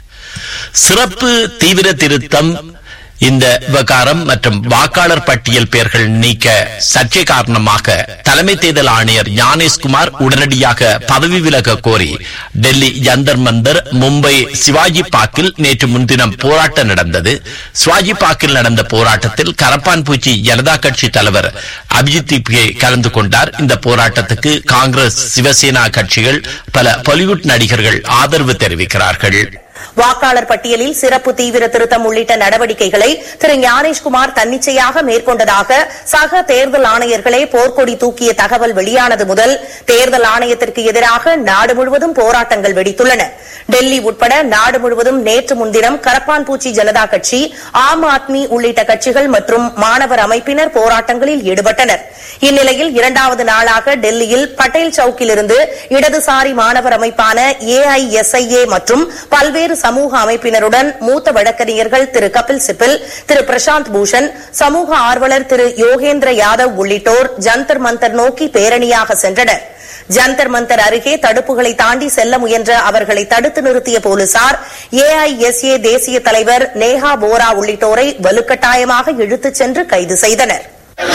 சிறப்பு தீவிர திருத்தம் இந்த விவகாரம் மற்றும் வாக்காளர் பட்டியல் பெயர்கள் நீக்க சர்ச்சை காரணமாக தலைமை தேர்தல் ஆணையர் ஞானேஷ்குமார் உடனடியாக பதவி விலக கோரி டெல்லி ஜந்தர் மந்தர் மும்பை சிவாஜி பார்க்கில் நேற்று முன்தினம் போராட்டம் நடந்தது சிவாஜி பார்க்கில் நடந்த போராட்டத்தில் கரப்பான்பூச்சி ஜனதா கட்சி தலைவர் அபிஜித் பே கலந்து கொண்டார் இந்த போராட்டத்துக்கு காங்கிரஸ் சிவசேனா கட்சிகள் பல பாலிவுட் நடிகர்கள் ஆதரவு தெரிவிக்கிறார்கள் வாக்காளர் பட்டியலில் சிறப்பு தீவிர திருத்தம் உள்ளிட்ட நடவடிக்கைகளை திரு ஞானேஷ்குமார் தன்னிச்சையாக மேற்கொண்டதாக சக தேர்தல் ஆணையர்களே போர்க்கொடி தூக்கிய தகவல் வெளியானது முதல் தேர்தல் ஆணையத்திற்கு எதிராக நாடு முழுவதும் போராட்டங்கள் வெடித்துள்ளன டெல்லி உட்பட நாடு முழுவதும் நேற்று முன்தினம் கரப்பான்பூச்சி ஜனதா கட்சி ஆம் ஆத்மி உள்ளிட்ட கட்சிகள் மற்றும் மாணவர் அமைப்பினர் போராட்டங்களில் ஈடுபட்டனர் இந்நிலையில் இரண்டாவது நாளாக டெல்லியில் பட்டேல் சவுக்கிலிருந்து இடதுசாரி மாணவர் அமைப்பான ஏஐஎஸ்ஐஏ மற்றும் பல்வேறு சமூக அமைப்பினருடன் மூத்த வழக்கறிஞர்கள் திரு கபில் சிபில் திரு பிரசாந்த் பூஷன் சமூக ஆர்வலர் திரு யோகேந்திர யாதவ் உள்ளிட்டோர் ஜந்தர் மந்தர் நோக்கி பேரணியாக சென்றனர் ஜந்தர் மந்தர் அருகே தடுப்புகளை தாண்டி செல்ல முயன்ற அவர்களை தடுத்து நிறுத்திய போலீசார் ஏஐஎஸ்ஏ தேசிய தலைவர் நேஹா போரா உள்ளிட்டோரை வலுக்கட்டாயமாக இழுத்துச் சென்று கைது செய்தனர்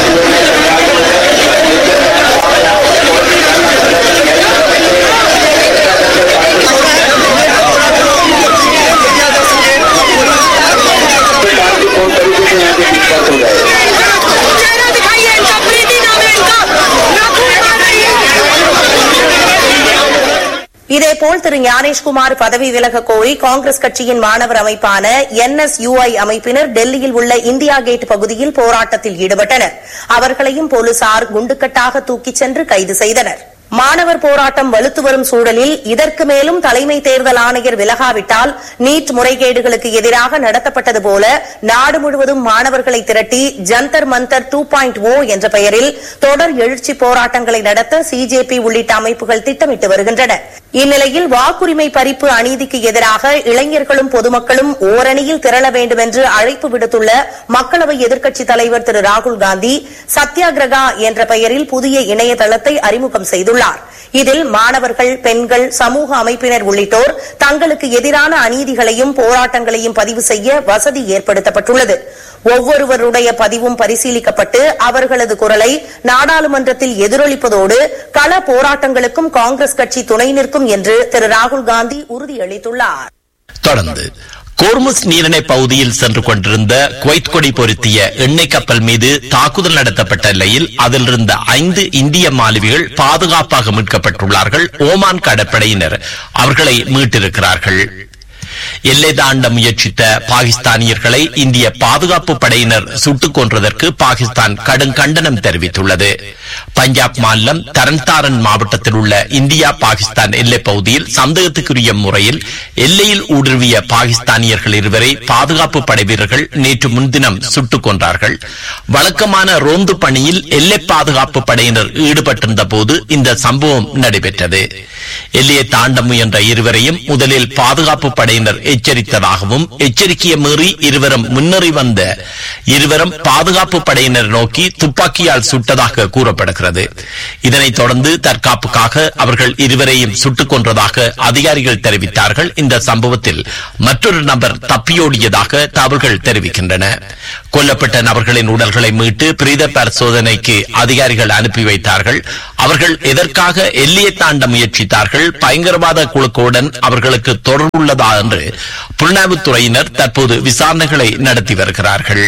இதேபோல் திரு ஞானேஷ்குமார் பதவி விலக கோரி காங்கிரஸ் கட்சியின் மாணவர் அமைப்பான என்எஸ்யூஐ அமைப்பினர் டெல்லியில் உள்ள இந்தியா கேட் பகுதியில் போராட்டத்தில் ஈடுபட்டனர் அவர்களையும் போலீசார் குண்டுக்கட்டாக தூக்கிச் சென்று கைது செய்தனர் மாணவர் போராட்டம் வலுத்து வரும் சூழலில் இதற்கு மேலும் தலைமை தேர்தல் ஆணையர் விலகாவிட்டால் நீட் முறைகேடுகளுக்கு எதிராக நடத்தப்பட்டது போல நாடு முழுவதும் மாணவர்களை திரட்டி Jantar Mantar two point O என்ற பெயரில் தொடர் எழுச்சி போராட்டங்களை நடத்த சிஜேபி உள்ளிட்ட அமைப்புகள் திட்டமிட்டு வருகின்றன இந்நிலையில் வாக்குரிமை பறிப்பு அநீதிக்கு எதிராக இளைஞர்களும் பொதுமக்களும் ஓரணியில் திரள வேண்டும் என்று அழைப்பு விடுத்துள்ள மக்களவை எதிர்க்கட்சித் தலைவர் திரு ராகுல் காந்தி சத்யாகிரகா என்ற பெயரில் புதிய இணையதளத்தை அறிமுகம் செய்துள்ளார் இதில் மாணவர்கள் பெண்கள் சமூக அமைப்பினர் உள்ளிட்டோர் தங்களுக்கு எதிரான அநீதிகளையும் போராட்டங்களையும் பதிவு செய்ய வசதி ஏற்படுத்தப்பட்டுள்ளது ஒவ்வொருவருடைய பதிவும் பரிசீலிக்கப்பட்டு அவர்களது குரலை நாடாளுமன்றத்தில் எதிரொலிப்பதோடு கள போராட்டங்களுக்கும் காங்கிரஸ் கட்சி துணை நிற்கும் என்று திரு ராகுல் காந்தி உறுதியளித்துள்ளார் தொடர்ந்து கோர்முஸ் நீரிணை பகுதியில் சென்று கொண்டிருந்த குவைத் கொடி பொருத்திய எண்ணெய் கப்பல் மீது தாக்குதல் நடத்தப்பட்ட நிலையில் அதிலிருந்த ஐந்து இந்திய மாலுமிகள் பாதுகாப்பாக மீட்கப்பட்டுள்ளார்கள் ஓமான் கடற்படையினர் அவர்களை மீட்டிருக்கிறார்கள் எல்லை தாண்ட முயற்சித்த பாகிஸ்தானியர்களை இந்திய பாதுகாப்பு படையினர் சுட்டுக் கொன்றதற்கு பாகிஸ்தான் கடும் கண்டனம் தெரிவித்துள்ளது பஞ்சாப் மாநிலம் தரன்தாரன் மாவட்டத்தில் உள்ள இந்தியா பாகிஸ்தான் எல்லைப் பகுதியில் சந்தேகத்துக்குரிய முறையில் எல்லையில் ஊடுருவிய பாகிஸ்தானியர்கள் இருவரை பாதுகாப்பு படை வீரர்கள் நேற்று முன்தினம் சுட்டுக் கொன்றார்கள் வழக்கமான ரோந்து பணியில் எல்லை பாதுகாப்பு படையினர் ஈடுபட்டிருந்த போது இந்த சம்பவம் நடைபெற்றது எல்லையை தாண்ட முயன்ற இருவரையும் முதலில் பாதுகாப்பு படையினர் எச்சரித்ததாகவும் எச்சரிக்கையை மீறி இருவரும் முன்னேறி வந்த இருவரும் பாதுகாப்பு படையினர் நோக்கி துப்பாக்கியால் சுட்டதாக கூறப்படுகிறது இதனைத் தொடர்ந்து தற்காப்புக்காக அவர்கள் இருவரையும் சுட்டுக் கொன்றதாக அதிகாரிகள் தெரிவித்தார்கள் இந்த சம்பவத்தில் மற்றொரு நபர் தப்பியோடியதாக தகவல்கள் தெரிவிக்கின்றன கொல்லப்பட்ட நபர்களின் உடல்களை மீட்டு பிரேத பரிசோதனைக்கு அதிகாரிகள் அனுப்பி வைத்தார்கள் அவர்கள் எதற்காக எல்லையை தாண்ட முயற்சித்தார்கள் பயங்கரவாத குழுக்களுடன் அவர்களுக்கு தொடர்புள்ளதா என்று புலனாய்வுத்துறையினர் தற்போது விசாரணைகளை நடத்தி வருகிறார்கள்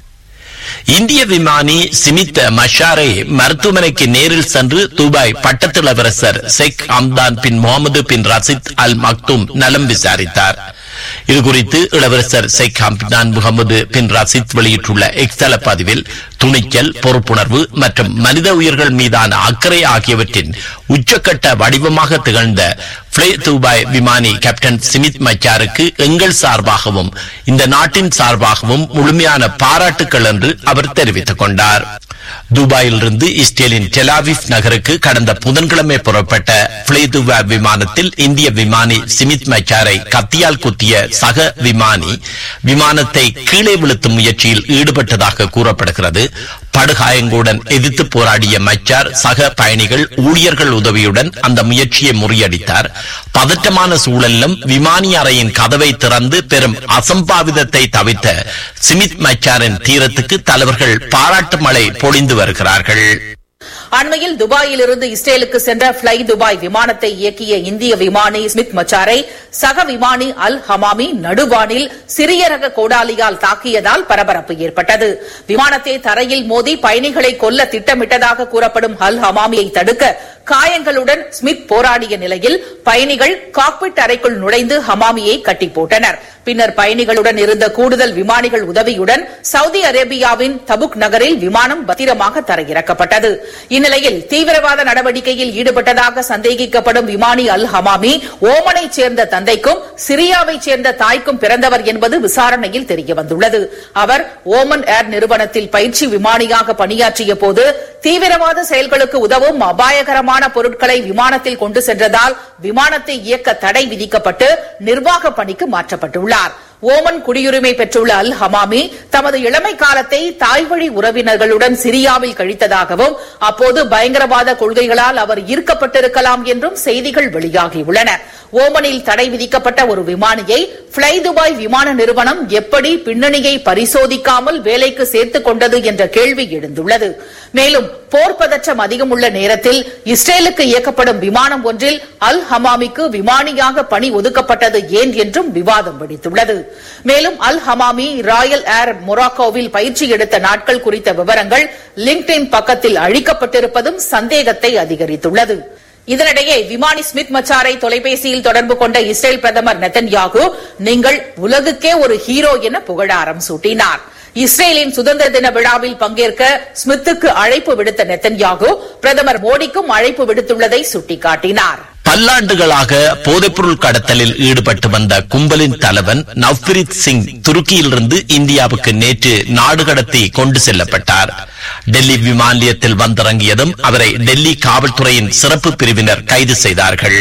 இந்திய விமானி சிமித் மஷாரை மருத்துவமனைக்கு நேரில் சென்று துபாய் பட்டத்திலவரசர் Sheikh Hamdan bin Mohammed bin Rashid Al Maktoum நலம் விசாரித்தார் இதுகுறித்து இளவரசர் ஷேக் ஹம்தான் முகமது பின் ரசித் வெளியிட்டுள்ள எக்ஸல பதிவில் துணிச்சல் பொறுப்புணர்வு மற்றும் மனித உயிர்கள் மீதான அக்கறை ஆகியவற்றின் உச்சக்கட்ட வடிவமாக திகழ்ந்த பிளே துபாய் விமானி கேப்டன் சிமித் மச்சாருக்கு எங்கள் சார்பாகவும் இந்த நாட்டின் சார்பாகவும் முழுமையான பாராட்டுக்கள் என்று அவர் தெரிவித்துக் கொண்டார் துபாயிலிருந்து இஸ்ரேலின் டெலாவிப் நகருக்கு கடந்த புதன்கிழமை புறப்பட்ட பிளே துபாய் விமானத்தில் இந்திய விமானி சிமித் மச்சாரை கத்தியால் குத்திய சக விமானி விமானத்தை கீழே விழுத்தும் முயற்சியில் ஈடுபட்டதாக கூறப்படுகிறது படுகாயங்களுடன் எதிர்த்து போராடிய மச்சார் சக பயணிகள் ஊழியர்கள் உதவியுடன் அந்த முயற்சியை முறியடித்தார் பதற்றமான சூழலிலும் விமானி அறையின் கதவை திறந்து பெரும் அசம்பாவிதத்தை தவிர்த்த சிமித் மச்சாரின் தீரத்துக்கு தலைவர்கள் பாராட்டு மழை பொழிந்து வருகிறார்கள் அண்மையில் துபாயிலிருந்து இஸ்ரேலுக்கு சென்ற பிளை துபாய் விமானத்தை இயக்கிய இந்திய விமானி ஸ்மித் மச்சாரை சக விமானி அல் ஹமாமி நடுவானில் சிறிய ரக கோடாலியால் தாக்கியதால் பரபரப்பு ஏற்பட்டது விமானத்தை தரையில் மோதி பயணிகளை கொல்ல திட்டமிட்டதாக கூறப்படும் அல் ஹமாமியை தடுக்க காயங்களுடன் ஸ்மித் போராடிய நிலையில் பயணிகள் காக்பிட் அறைக்குள் நுழைந்து ஹமாமியை கட்டி போட்டனர் பின்னர் பயணிகளுடன் இருந்த கூடுதல் விமானிகள் உதவியுடன் சவுதி அரேபியாவின் தபுக் நகரில் விமானம் பத்திரமாக தரையிறக்கப்பட்டது இந்நிலையில் தீவிரவாத நடவடிக்கையில் ஈடுபட்டதாக சந்தேகிக்கப்படும் விமானி அல் ஹமாமி ஓமனைச் சேர்ந்த தந்தைக்கும் சிரியாவைச் சேர்ந்த தாய்க்கும் பிறந்தவர் என்பது விசாரணையில் தெரியவந்துள்ளது அவர் ஓமன் ஏர் நிறுவனத்தில் பயிற்சி விமானியாக பணியாற்றிய போது தீவிரவாத செயல்களுக்கு உதவும் அபாயகரமான பொருட்களை விமானத்தில் கொண்டு சென்றதால் விமானத்தை இயக்க தடை விதிக்கப்பட்டு நிர்வாக பணிக்கு மாற்றப்பட்டுள்ளார் ஓமன் குடியுரிமை பெற்றுள்ள அல் ஹமாமி தமது இளமை காலத்தை தாய்வழி உறவினர்களுடன் சிரியாவில் கழித்ததாகவும் அப்போது பயங்கரவாத கொள்கைகளால் அவர் ஈர்க்கப்பட்டிருக்கலாம் என்றும் செய்திகள் வெளியாகியுள்ளன ஓமனில் தடை விதிக்கப்பட்ட ஒரு விமானியை பிளை துபாய் விமான நிறுவனம் எப்படி பின்னணியை பரிசோதிக்காமல் வேலைக்கு சேர்த்துக் கொண்டது என்ற கேள்வி எழுந்துள்ளது மேலும் போர் பதற்றம் அதிகம் உள்ள நேரத்தில் இஸ்ரேலுக்கு இயக்கப்படும் விமானம் ஒன்றில் அல் ஹமாமிக்கு விமானியாக பணி ஒதுக்கப்பட்டது ஏன் என்றும் விவாதம் வெடித்துள்ளது மேலும் அல் ஹமாமி ராயல் ஏர் மொராக்கோவில் பயிற்சி எடுத்த நாட்கள் குறித்த விவரங்கள் லிங்க்டின் பக்கத்தில் அழிக்கப்பட்டிருப்பதும் சந்தேகத்தை அதிகரித்துள்ளது இதனிடையே விமானி ஸ்மித் மச்சாரை தொலைபேசியில் தொடர்பு கொண்ட இஸ்ரேல் பிரதமர் நெத்தன்யாகு நீங்கள் உலகுக்கே ஒரு ஹீரோ என புகழாரம் சூட்டினார் இஸ்ரேலின் சுதந்திர தின விழாவில் பங்கேற்க ஸ்மித்துக்கு அழைப்பு விடுத்த நெத்தன்யாகு பிரதமர் மோடிக்கும் அழைப்பு விடுத்துள்ளதை சுட்டிக்காட்டினார் பல்லாண்டுகளாக போதைப்பொருள் கடத்தலில் ஈடுபட்டு வந்த கும்பலின் தலைவன் நவ்பிரீத் சிங் துருக்கியிலிருந்து இந்தியாவுக்கு நேற்று நாடு கடத்தி கொண்டு செல்லப்பட்டார் டெல்லி விமான நிலையத்தில் வந்திறங்கியதும் அவரை டெல்லி காவல்துறையின் சிறப்பு பிரிவினர் கைது செய்தார்கள்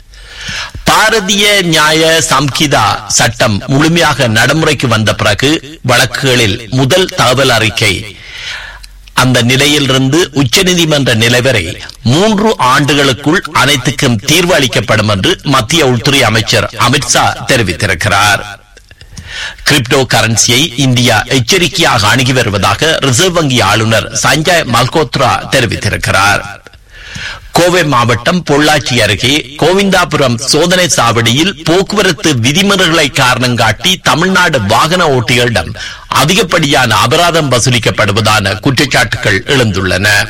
பாரதிய நியாய சம்ஹிதா சட்டம் முழுமையாக நடைமுறைக்கு வந்த பிறகு வழக்குகளில் முதல் தகவல் அறிக்கை அந்த நிலையிலிருந்து உச்சநீதிமன்ற நிலை வரை மூன்று ஆண்டுகளுக்குள் அனைத்துக்கும் தீர்வு அளிக்கப்படும் என்று மத்திய உள்துறை அமைச்சர் அமித்ஷா தெரிவித்திருக்கிறார் கிரிப்டோ கரன்சியை இந்தியா எச்சரிக்கையாக அணுகி வருவதாக ரிசர்வ் வங்கி ஆளுநர் சஞ்சய் மல்கோத்ரா தெரிவித்திருக்கிறார் கோவை மாவட்டம் பொள்ளாச்சி அருகே கோவிந்தாபுரம் சோதனை சாவடியில் போக்குவரத்து விதிமுறைகளை காரணம் காட்டி தமிழ்நாடு வாகன ஓட்டிகளிடம் அதிகப்படியான அபராதம் வசூலிக்கப்படுவதான குற்றச்சாட்டுகள் எழுந்துள்ளன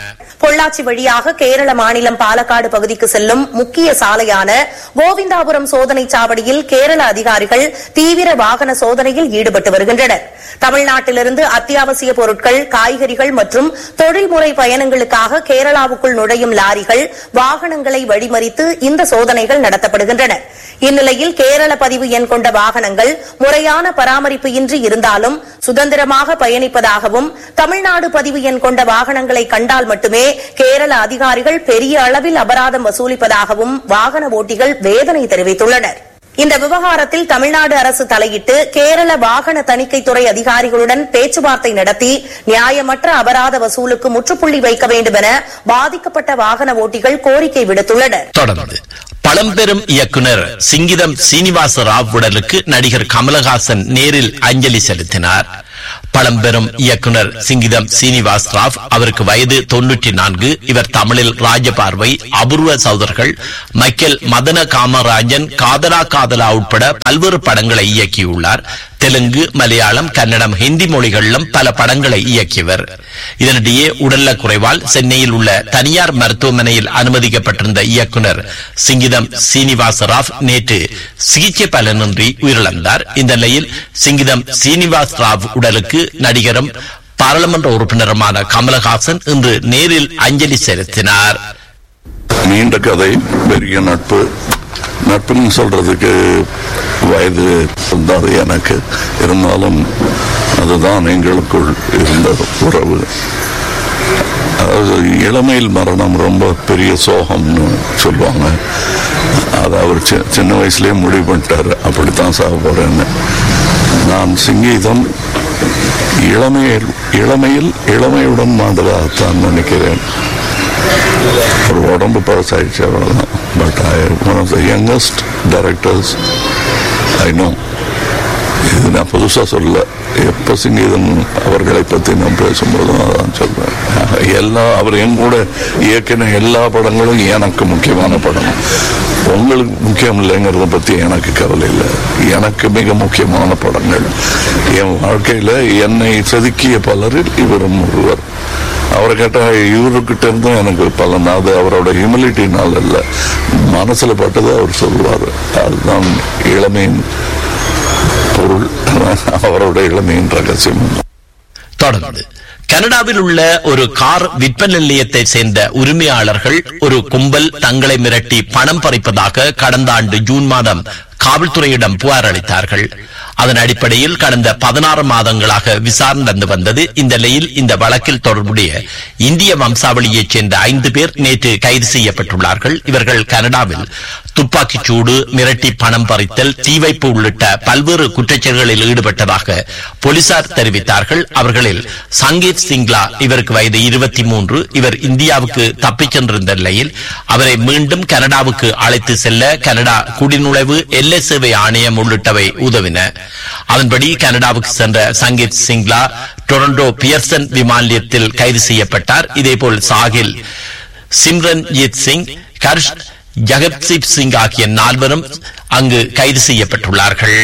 பொள்ளாச்சி வழியாக கேரள மாநிலம் பாலக்காடு பகுதிக்கு செல்லும் முக்கிய சாலையான கோவிந்தாபுரம் சோதனை சாவடியில் கேரள அதிகாரிகள் தீவிர வாகன சோதனையில் ஈடுபட்டு வருகின்றனர் தமிழ்நாட்டிலிருந்து அத்தியாவசிய பொருட்கள் காய்கறிகள் மற்றும் தொழில்முறை பயணங்களுக்காக கேரளாவுக்குள் நுழையும் லாரிகள் வாகனங்களை வழிமறித்து இந்த சோதனைகள் நடத்தப்படுகின்றன இந்நிலையில் கேரள பதிவு எண் கொண்ட வாகனங்கள் முறையான பராமரிப்பு இன்றி இருந்தாலும் சுதந்திரமாக பயணிப்பதாகவும் தமிழ்நாடு பதிவு எண் கொண்ட வாகனங்களை கண்டால் மட்டுமே கேரள அதிகாரிகள் பெரிய அளவில் அபராதம் வசூலிப்பதாகவும் வாகன ஓட்டிகள் வேதனை தெரிவித்துள்ளனர் இந்த விவகாரத்தில் தமிழ்நாடு அரசு தலையிட்டு கேரள வாகன தணிக்கைத்துறை அதிகாரிகளுடன் பேச்சுவார்த்தை நடத்தி நியாயமற்ற அபராத வசூலுக்கு முற்றுப்புள்ளி வைக்க வேண்டும் என பாதிக்கப்பட்ட வாகன ஓட்டிகள் கோரிக்கை விடுத்துள்ளனர் தொடர்ந்து பழம்பெரும் இயக்குனர் சிங்கிதம் சீனிவாச ராவ் உடலுக்கு நடிகர் கமலஹாசன் நேரில் அஞ்சலி செலுத்தினார் பழம்பெரும் இயக்குனர் சிங்கிதம் சீனிவாஸ் ராவ் அவருக்கு வயது தொன்னூற்றி நான்கு இவர் தமிழில் ராஜபார்வை அபூர்வ சௌதர்கள் மைக்கேல் மதன காமராஜன் காதலா காதலா உட்பட பல்வேறு படங்களை இயக்கியுள்ளார் தெலுங்கு மலையாளம் கன்னடம் ஹிந்தி மொழிகளிலும் பல படங்களை இயக்கியவர் இதனிடையே உடல்ல குறைவால் சென்னையில் உள்ள தனியார் மருத்துவமனையில் அனுமதிக்கப்பட்டிருந்த இயக்குனர் சிங்கிதம் சீனிவாச ராவ் நேற்று சிகிச்சை பலனின்றி உயிரிழந்தார் இந்த நிலையில் சிங்கிதம் சீனிவாஸ் ராவ் உடலுக்கு நடிகரும் பாராளுமன்ற உறுப்பினருமான கமலஹாசன் இன்று நேரில் அஞ்சலி செலுத்தினார் நீண்ட கதை பெரிய நட்பு நட்புன்னு சொல்றதுக்கு வயது இருந்தாரு எனக்கு இருந்தாலும் அதுதான் எங்களுக்குள் இருந்த உறவு அதாவது இளமையில் மரணம் ரொம்ப பெரிய சோகம்னு சொல்லுவாங்க அது அவர் சி- சின்ன வயசுலயே முடிவு பண்ணிட்டாரு அப்படித்தான் சாக போறேன்னு நான் சிங்கீதம் இளமையில் இளமையில் இளமையுடன் மாண்டதாகத்தான் நினைக்கிறேன் ஒரு உடம்பு பழசாயிடுச்சு அவ்வளவுதான் but I one of the youngest directors I know இது நான் புதுசா சொல்ல எப்ப சிங்கீதன் அவர்களை பத்தி நான் பேசும்போதும் அதான் சொல்றேன் எல்லா அவர் என் கூட இயக்கின எல்லா படங்களும் எனக்கு முக்கியமான படம் உங்களுக்கு முக்கியம் இல்லைங்கிறத பத்தி எனக்கு கவலை இல்லை எனக்கு மிக முக்கியமான படங்கள் என் வாழ்க்கையில என்னை செதுக்கிய பலரில் இவரும் ஒருவர் அவரை கேட்டா இவர்கிட்ட இருந்தும் எனக்கு பலன் அது அவரோட ஹியூமிலிட்டினால் இல்ல மனசுல பட்டதை அவர் சொல்லுவார் அதுதான் இளமையின் பொருள் அவரோட இளமையின் ரகசியம் தொடர்ந்து கனடாவில் உள்ள ஒரு கார் விற்பனை நிலையத்தை சேர்ந்த உரிமையாளர்கள் ஒரு கும்பல் தங்களை மிரட்டி பணம் பறிப்பதாக கடந்த ஆண்டு ஜூன் மாதம் காவல்துறையிடம் புகார் அளித்தார்கள் அதன் அடிப்படையில் கடந்த பதினாறு மாதங்களாக விசாரணை நடந்து வந்தது இந்த நிலையில் இந்த வழக்கில் தொடர்புடைய இந்திய வம்சாவளியைச் சேர்ந்த ஐந்து பேர் நேற்று கைது செய்யப்பட்டுள்ளார்கள் இவர்கள் கனடாவில் துப்பாக்கிச் சூடு மிரட்டி பணம் பறித்தல் தீ வைப்பு உள்ளிட்ட பல்வேறு குற்றச்செயல்களில் ஈடுபட்டதாக போலீசார் தெரிவித்தார்கள் அவர்களில் சங்கீத் சிங்லா இவருக்கு வயது இருபத்தி மூன்று இவர் இந்தியாவுக்கு தப்பிச் சென்றிருந்த நிலையில் அவரை மீண்டும் கனடாவுக்கு அழைத்து செல்ல கனடா குடிநுழைவு எல்லை சேவை ஆணையம் உள்ளிட்டவை உதவின அதன்படி கனடாவுக்கு சென்ற சங்கீத் சிங்லா டொரண்டோ பியர்சன் விமான நிலையத்தில் கைது செய்யப்பட்டார் இதேபோல் சாகில் சிம்ரன்ஜித் சிங் கர்ஷ் ஜகத்சீப் சிங் ஆகிய நால்வரும் அங்கு கைது செய்யப்பட்டுள்ளார்கள்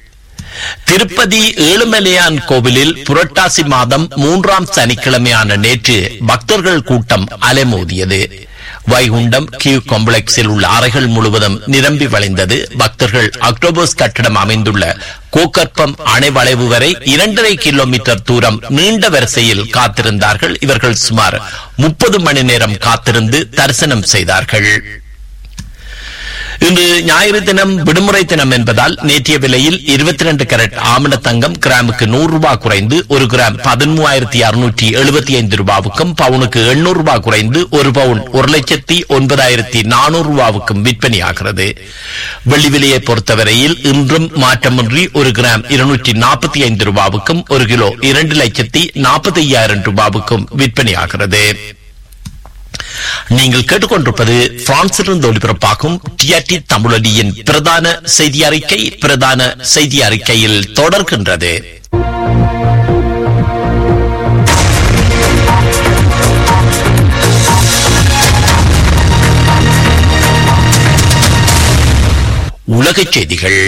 திருப்பதி ஏழுமலையான் கோவிலில் புரட்டாசி மாதம் மூன்றாம் சனிக்கிழமையான நேற்று பக்தர்கள் கூட்டம் அலைமோதியது வைகுண்டம் கியூ காம்ப்ளெக்ஸில் உள்ள அறைகள் முழுவதும் நிரம்பி வழிந்தது பக்தர்கள் அக்டோபர்ஸ் கட்டிடம் அமைந்துள்ள கோக்கற்பம் அணை வளைவு வரை இரண்டரை கிலோமீட்டர் தூரம் நீண்ட வரிசையில் காத்திருந்தார்கள் இவர்கள் சுமார் முப்பது மணி நேரம் காத்திருந்து தரிசனம் செய்தார்கள் இன்று ஞாயிறு தினம் விடுமுறை தினம் என்பதால் நேற்றைய விலையில் இருபத்தி ரெண்டு கேரட் ஆமண தங்கம் கிராமுக்கு நூறு ரூபாய் குறைந்து ஒரு கிராம் பதிமூவாயிரத்தி அறுநூற்றி எழுபத்தி ஐந்து ரூபாவுக்கும் பவுனுக்கு எண்ணூறு ரூபாய் குறைந்து ஒரு பவுன் ஒரு லட்சத்தி ஒன்பதாயிரத்தி நானூறு ரூபாவுக்கும் விற்பனையாகிறது வெள்ளி விலையை பொறுத்தவரையில் இன்றும் மாற்றமின்றி ஒரு கிராம் இருநூற்றி நாற்பத்தி ஐந்து ரூபாவுக்கும் ஒரு கிலோ இரண்டு லட்சத்தி நாற்பத்தி ஐயாயிரம் ரூபாவுக்கும் விற்பனையாகிறது நீங்கள் கேட்டுக்கொண்டிருப்பது பிரான்சிலிருந்து ஒலிபரப்பாகும் டிஆர்டி தமிழொலியின் பிரதான செய்தி அறிக்கை பிரதான செய்தி அறிக்கையில் தொடர்கின்றது உலகச் செய்திகள்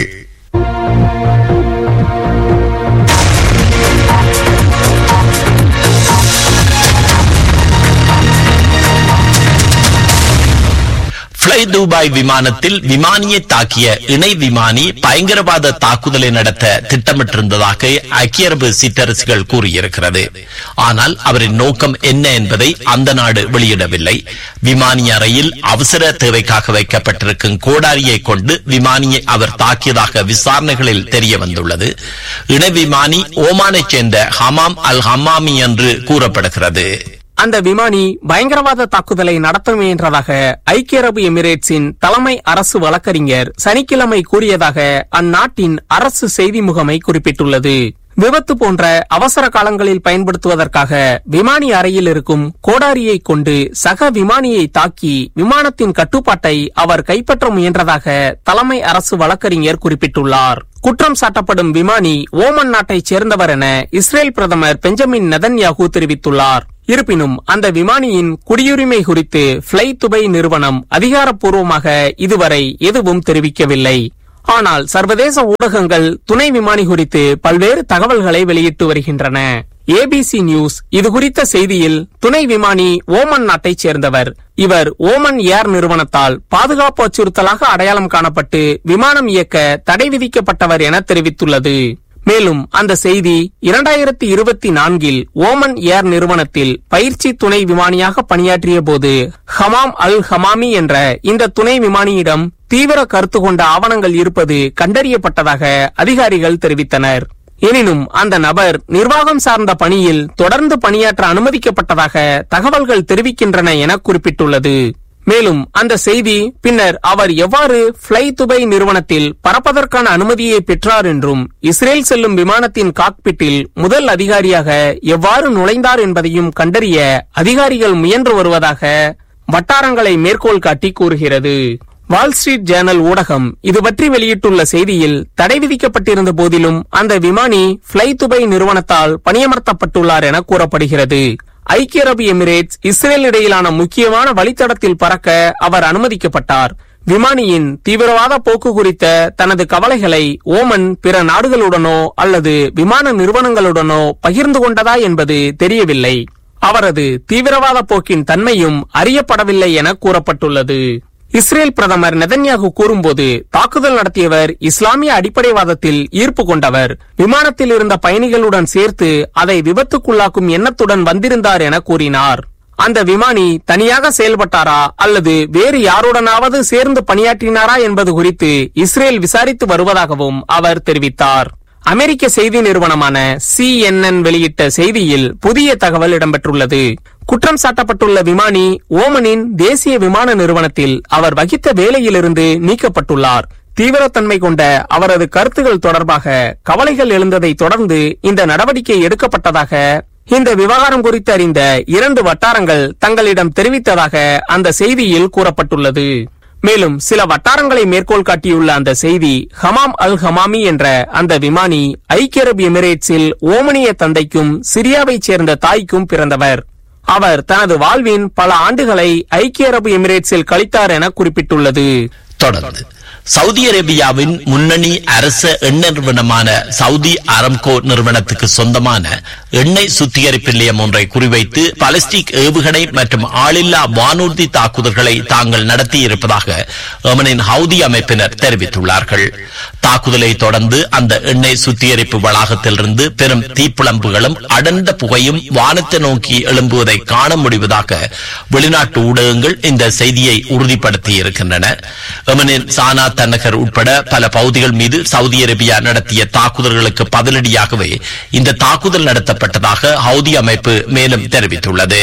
ஃப்ளை துபாய் விமானத்தில் விமானியை தாக்கிய இணை விமானி பயங்கரவாத தாக்குதலை நடத்த திட்டமிட்டிருந்ததாக ஐக்கிய அரபு சிற்றரசுகள் கூறியிருக்கிறது ஆனால் அவரின் நோக்கம் என்ன என்பதை அந்த நாடு வெளியிடவில்லை விமானி அறையில் அவசர தேவைக்காக வைக்கப்பட்டிருக்கும் கோடாரியை கொண்டு விமானியை அவர் தாக்கியதாக விசாரணைகளில் தெரிய வந்துள்ளது இணை விமானி ஓமானைச் சேர்ந்த ஹமாம் அல் ஹமாமி என்று கூறப்படுகிறது அந்த விமானி பயங்கரவாத தாக்குதலை நடத்த முயன்றதாக ஐக்கிய அரபு எமிரேட்ஸின் தலைமை அரசு வழக்கறிஞர் சனிக்கிழமை கூறியதாக அந்நாட்டின் அரசு செய்தி முகமை குறிப்பிட்டுள்ளது விபத்து போன்ற அவசர காலங்களில் பயன்படுத்துவதற்காக விமானி அறையில் இருக்கும் கோடாரியை கொண்டு சக விமானியை தாக்கி விமானத்தின் கட்டுப்பாட்டை அவர் கைப்பற்ற முயன்றதாக தலைமை அரசு வழக்கறிஞர் குறிப்பிட்டுள்ளார் குற்றம் சாட்டப்படும் விமானி ஓமன் நாட்டைச் சேர்ந்தவர் என இஸ்ரேல் பிரதமர் பெஞ்சமின் நெதன்யாகு தெரிவித்துள்ளார் இருப்பினும் அந்த விமானியின் குடியுரிமை குறித்து பிளை துபை நிறுவனம் அதிகாரப்பூர்வமாக இதுவரை எதுவும் தெரிவிக்கவில்லை ஆனால் சர்வதேச ஊடகங்கள் துணை விமானி குறித்து பல்வேறு தகவல்களை வெளியிட்டு வருகின்றன ஏபிசி நியூஸ் இது குறித்த செய்தியில் துணை விமானி ஓமன் நாட்டைச் சேர்ந்தவர் இவர் ஓமன் ஏர் நிறுவனத்தால் பாதுகாப்பு அச்சுறுத்தலாக அடையாளம் காணப்பட்டு விமானம் இயக்க தடை விதிக்கப்பட்டவர் என தெரிவித்துள்ளது மேலும் அந்த செய்தி இரண்டாயிரத்தி இருபத்தி நான்கில் ஓமன் ஏர் நிறுவனத்தில் பயிற்சி துணை விமானியாக பணியாற்றிய போது ஹமாம் அல் ஹமாமி என்ற இந்த துணை விமானியிடம் தீவிர கருத்து கொண்ட ஆவணங்கள் இருப்பது கண்டறியப்பட்டதாக அதிகாரிகள் தெரிவித்தனர் எனினும் அந்த நபர் நிர்வாகம் சார்ந்த பணியில் தொடர்ந்து பணியாற்ற அனுமதிக்கப்பட்டதாக தகவல்கள் தெரிவிக்கின்றன என குறிப்பிட்டுள்ளது மேலும் அந்த செய்தி பின்னர் அவர் எவ்வாறு பிளை துபை நிறுவனத்தில் பறப்பதற்கான அனுமதியை பெற்றார் என்றும் இஸ்ரேல் செல்லும் விமானத்தின் காக்பிட்டில் முதல் அதிகாரியாக எவ்வாறு நுழைந்தார் என்பதையும் கண்டறிய அதிகாரிகள் முயன்று வருவதாக வட்டாரங்களை மேற்கோள் காட்டி கூறுகிறது வால் ஸ்ட்ரீட் ஜேர்னல் ஊடகம் இது பற்றி வெளியிட்டுள்ள செய்தியில் தடை விதிக்கப்பட்டிருந்த போதிலும் அந்த விமானி பிளை துபை நிறுவனத்தால் பணியமர்த்தப்பட்டுள்ளார் என கூறப்படுகிறது ஐக்கிய அரபு எமிரேட்ஸ் இஸ்ரேல் இடையிலான முக்கியமான வழித்தடத்தில் பறக்க அவர் அனுமதிக்கப்பட்டார் விமானியின் தீவிரவாத போக்கு குறித்த தனது கவலைகளை ஓமன் பிற நாடுகளுடனோ அல்லது விமான நிறுவனங்களுடனோ பகிர்ந்து கொண்டதா என்பது தெரியவில்லை அவரது தீவிரவாத போக்கின் தன்மையும் அறியப்படவில்லை என கூறப்பட்டுள்ளது இஸ்ரேல் பிரதமர் நெதன்யாகு கூறும்போது தாக்குதல் நடத்தியவர் இஸ்லாமிய அடிப்படைவாதத்தில் ஈர்ப்பு கொண்டவர் விமானத்தில் இருந்த பயணிகளுடன் சேர்த்து அதை விபத்துக்குள்ளாக்கும் எண்ணத்துடன் வந்திருந்தார் என கூறினார் அந்த விமானி தனியாக செயல்பட்டாரா அல்லது வேறு யாருடனாவது சேர்ந்து பணியாற்றினாரா என்பது குறித்து இஸ்ரேல் விசாரித்து வருவதாகவும் அவர் தெரிவித்தார் அமெரிக்க செய்தி நிறுவனமான சிஎன்என் வெளியிட்ட செய்தியில் புதிய தகவல் இடம்பெற்றுள்ளது குற்றம் சாட்டப்பட்டுள்ள விமானி ஓமனின் தேசிய விமான நிறுவனத்தில் அவர் வகித்த வேலையிலிருந்து நீக்கப்பட்டுள்ளார் தீவிரத்தன்மை கொண்ட அவரது கருத்துகள் தொடர்பாக கவலைகள் எழுந்ததை தொடர்ந்து இந்த நடவடிக்கை எடுக்கப்பட்டதாக இந்த விவகாரம் குறித்து அறிந்த இரண்டு வட்டாரங்கள் தங்களிடம் தெரிவித்ததாக அந்த செய்தியில் கூறப்பட்டுள்ளது மேலும் சில வட்டாரங்களை மேற்கோள் காட்டியுள்ள அந்த செய்தி ஹமாம் அல் ஹமாமி என்ற அந்த விமானி ஐக்கிய அரபு எமிரேட்ஸில் ஓமனிய தந்தைக்கும் சிரியாவைச் சேர்ந்த தாய்க்கும் பிறந்தவர் அவர் தனது வாழ்வின் பல ஆண்டுகளை ஐக்கிய அரபு எமிரேட்ஸில் கழித்தார் என குறிப்பிட்டுள்ளது தொடர்ந்து சவுதி அரேபியாவின் முன்னணி அரச எண்ணெய் நிறுவனமான சவுதி அரம்கோ நிறுவனத்துக்கு சொந்தமான எண்ணெய் சுத்திகரிப்பு நிலையம் ஒன்றை குறிவைத்து பலஸ்டிக் ஏவுகணை மற்றும் ஆளில்லா வானூர்தி தாக்குதல்களை தாங்கள் நடத்தியிருப்பதாக எமனின் ஹவுதி அமைப்பினர் தெரிவித்துள்ளார்கள் தாக்குதலை தொடர்ந்து அந்த எண்ணெய் சுத்திகரிப்பு வளாகத்திலிருந்து பெரும் தீப்பிழம்புகளும் அடர்ந்த புகையும் வானத்தை நோக்கி எழும்புவதை காண முடிவதாக வெளிநாட்டு ஊடகங்கள் இந்த செய்தியை உறுதிப்படுத்தி இருக்கின்றன எமனின் சானா தன்னகர் உட்பட பல பகுதிகள் மீது சவுதி அரேபியா நடத்திய தாக்குதல்களுக்கு பதிலடியாகவே இந்த தாக்குதல் நடத்தப்பட்டதாக ஹவுதி அமைப்பு மேலும் தெரிவித்துள்ளது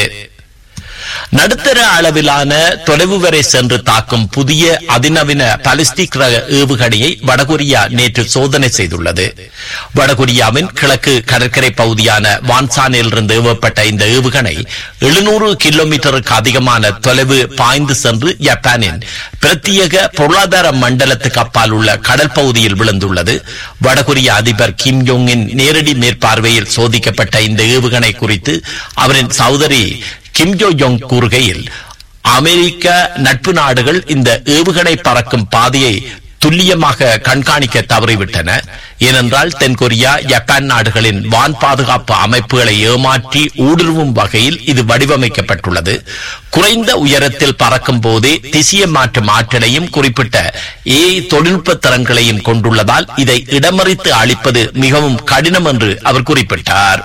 நடுத்தர அளவிலான தொலைவு வரை சென்று தாக்கும் புதிய அதிநவீன பலிஸ்டிக் ரக ஏவுகணையை வடகொரியா நேற்று சோதனை செய்துள்ளது வடகொரியாவின் கிழக்கு கடற்கரை பகுதியான வான்சானில் இருந்து ஏவப்பட்ட இந்த ஏவுகணை எழுநூறு கிலோமீட்டருக்கு அதிகமான தொலைவு பாய்ந்து சென்று ஜப்பானின் பிரத்யேக பொருளாதார மண்டலத்துக்கு அப்பால் உள்ள கடல் பகுதியில் விழுந்துள்ளது வடகொரிய அதிபர் கிம் யோங்கின் நேரடி மேற்பார்வையில் சோதிக்கப்பட்ட இந்த ஏவுகணை குறித்து அவரின் சகோதரி கிம் ஜோ யோங் கூறுகையில் அமெரிக்க நட்பு நாடுகள் இந்த ஏவுகணை பறக்கும் பாதையை துல்லியமாக கண்காணிக்க தவறிவிட்டன ஏனென்றால் தென்கொரியா ஜப்பான் நாடுகளின் வான் பாதுகாப்பு அமைப்புகளை ஏமாற்றி ஊடுருவும் வகையில் இது வடிவமைக்கப்பட்டுள்ளது குறைந்த உயரத்தில் பறக்கும் போதே திசைய மாற்றும் ஆற்றலையும் குறிப்பிட்ட ஏ தொழில்நுட்ப திறன்களையும் கொண்டுள்ளதால் இதை இடமறித்து அளிப்பது மிகவும் கடினம் என்று அவர் குறிப்பிட்டார்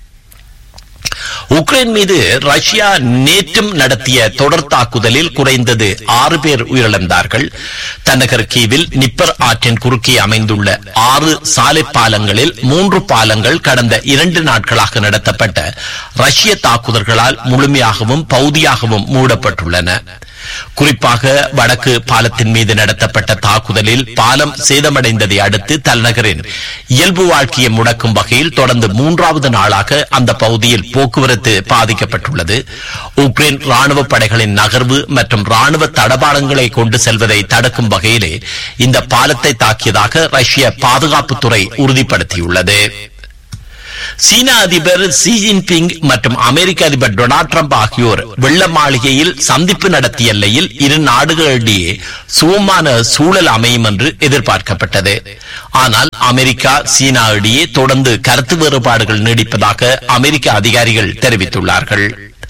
உக்ரைன் மீது ரஷ்யா நேற்றும் நடத்திய தொடர் தாக்குதலில் குறைந்தது ஆறு பேர் உயிரிழந்தார்கள் தன்னகர் கீவில் நிப்பர் ஆற்றின் குறுக்கே அமைந்துள்ள ஆறு சாலை பாலங்களில் மூன்று பாலங்கள் கடந்த இரண்டு நாட்களாக நடத்தப்பட்ட ரஷ்ய தாக்குதல்களால் முழுமையாகவும் பகுதியாகவும் மூடப்பட்டுள்ளன குறிப்பாக வடக்கு பாலத்தின் மீது நடத்தப்பட்ட தாக்குதலில் பாலம் சேதமடைந்ததை அடுத்து தலைநகரின் இயல்பு வாழ்க்கையை முடக்கும் வகையில் தொடர்ந்து மூன்றாவது நாளாக அந்த பகுதியில் போக்குவரத்து பாதிக்கப்பட்டுள்ளது உக்ரைன் ராணுவ படைகளின் நகர்வு மற்றும் ராணுவ தடபாடங்களை கொண்டு செல்வதை தடுக்கும் வகையிலே இந்த பாலத்தை தாக்கியதாக ரஷ்ய பாதுகாப்புத்துறை உறுதிப்படுத்தியுள்ளது சீன அதிபர் ஷி ஜின்பிங் மற்றும் அமெரிக்க அதிபர் டொனால்ட் ட்ரம்ப் ஆகியோர் வெள்ள மாளிகையில் சந்திப்பு நடத்திய எல்லையில் இரு நாடுகளிடையே சுகமான சூழல் அமையும் என்று எதிர்பார்க்கப்பட்டது ஆனால் அமெரிக்கா சீனா இடையே தொடர்ந்து கருத்து வேறுபாடுகள் நீடிப்பதாக அமெரிக்க அதிகாரிகள் தெரிவித்துள்ளார்கள்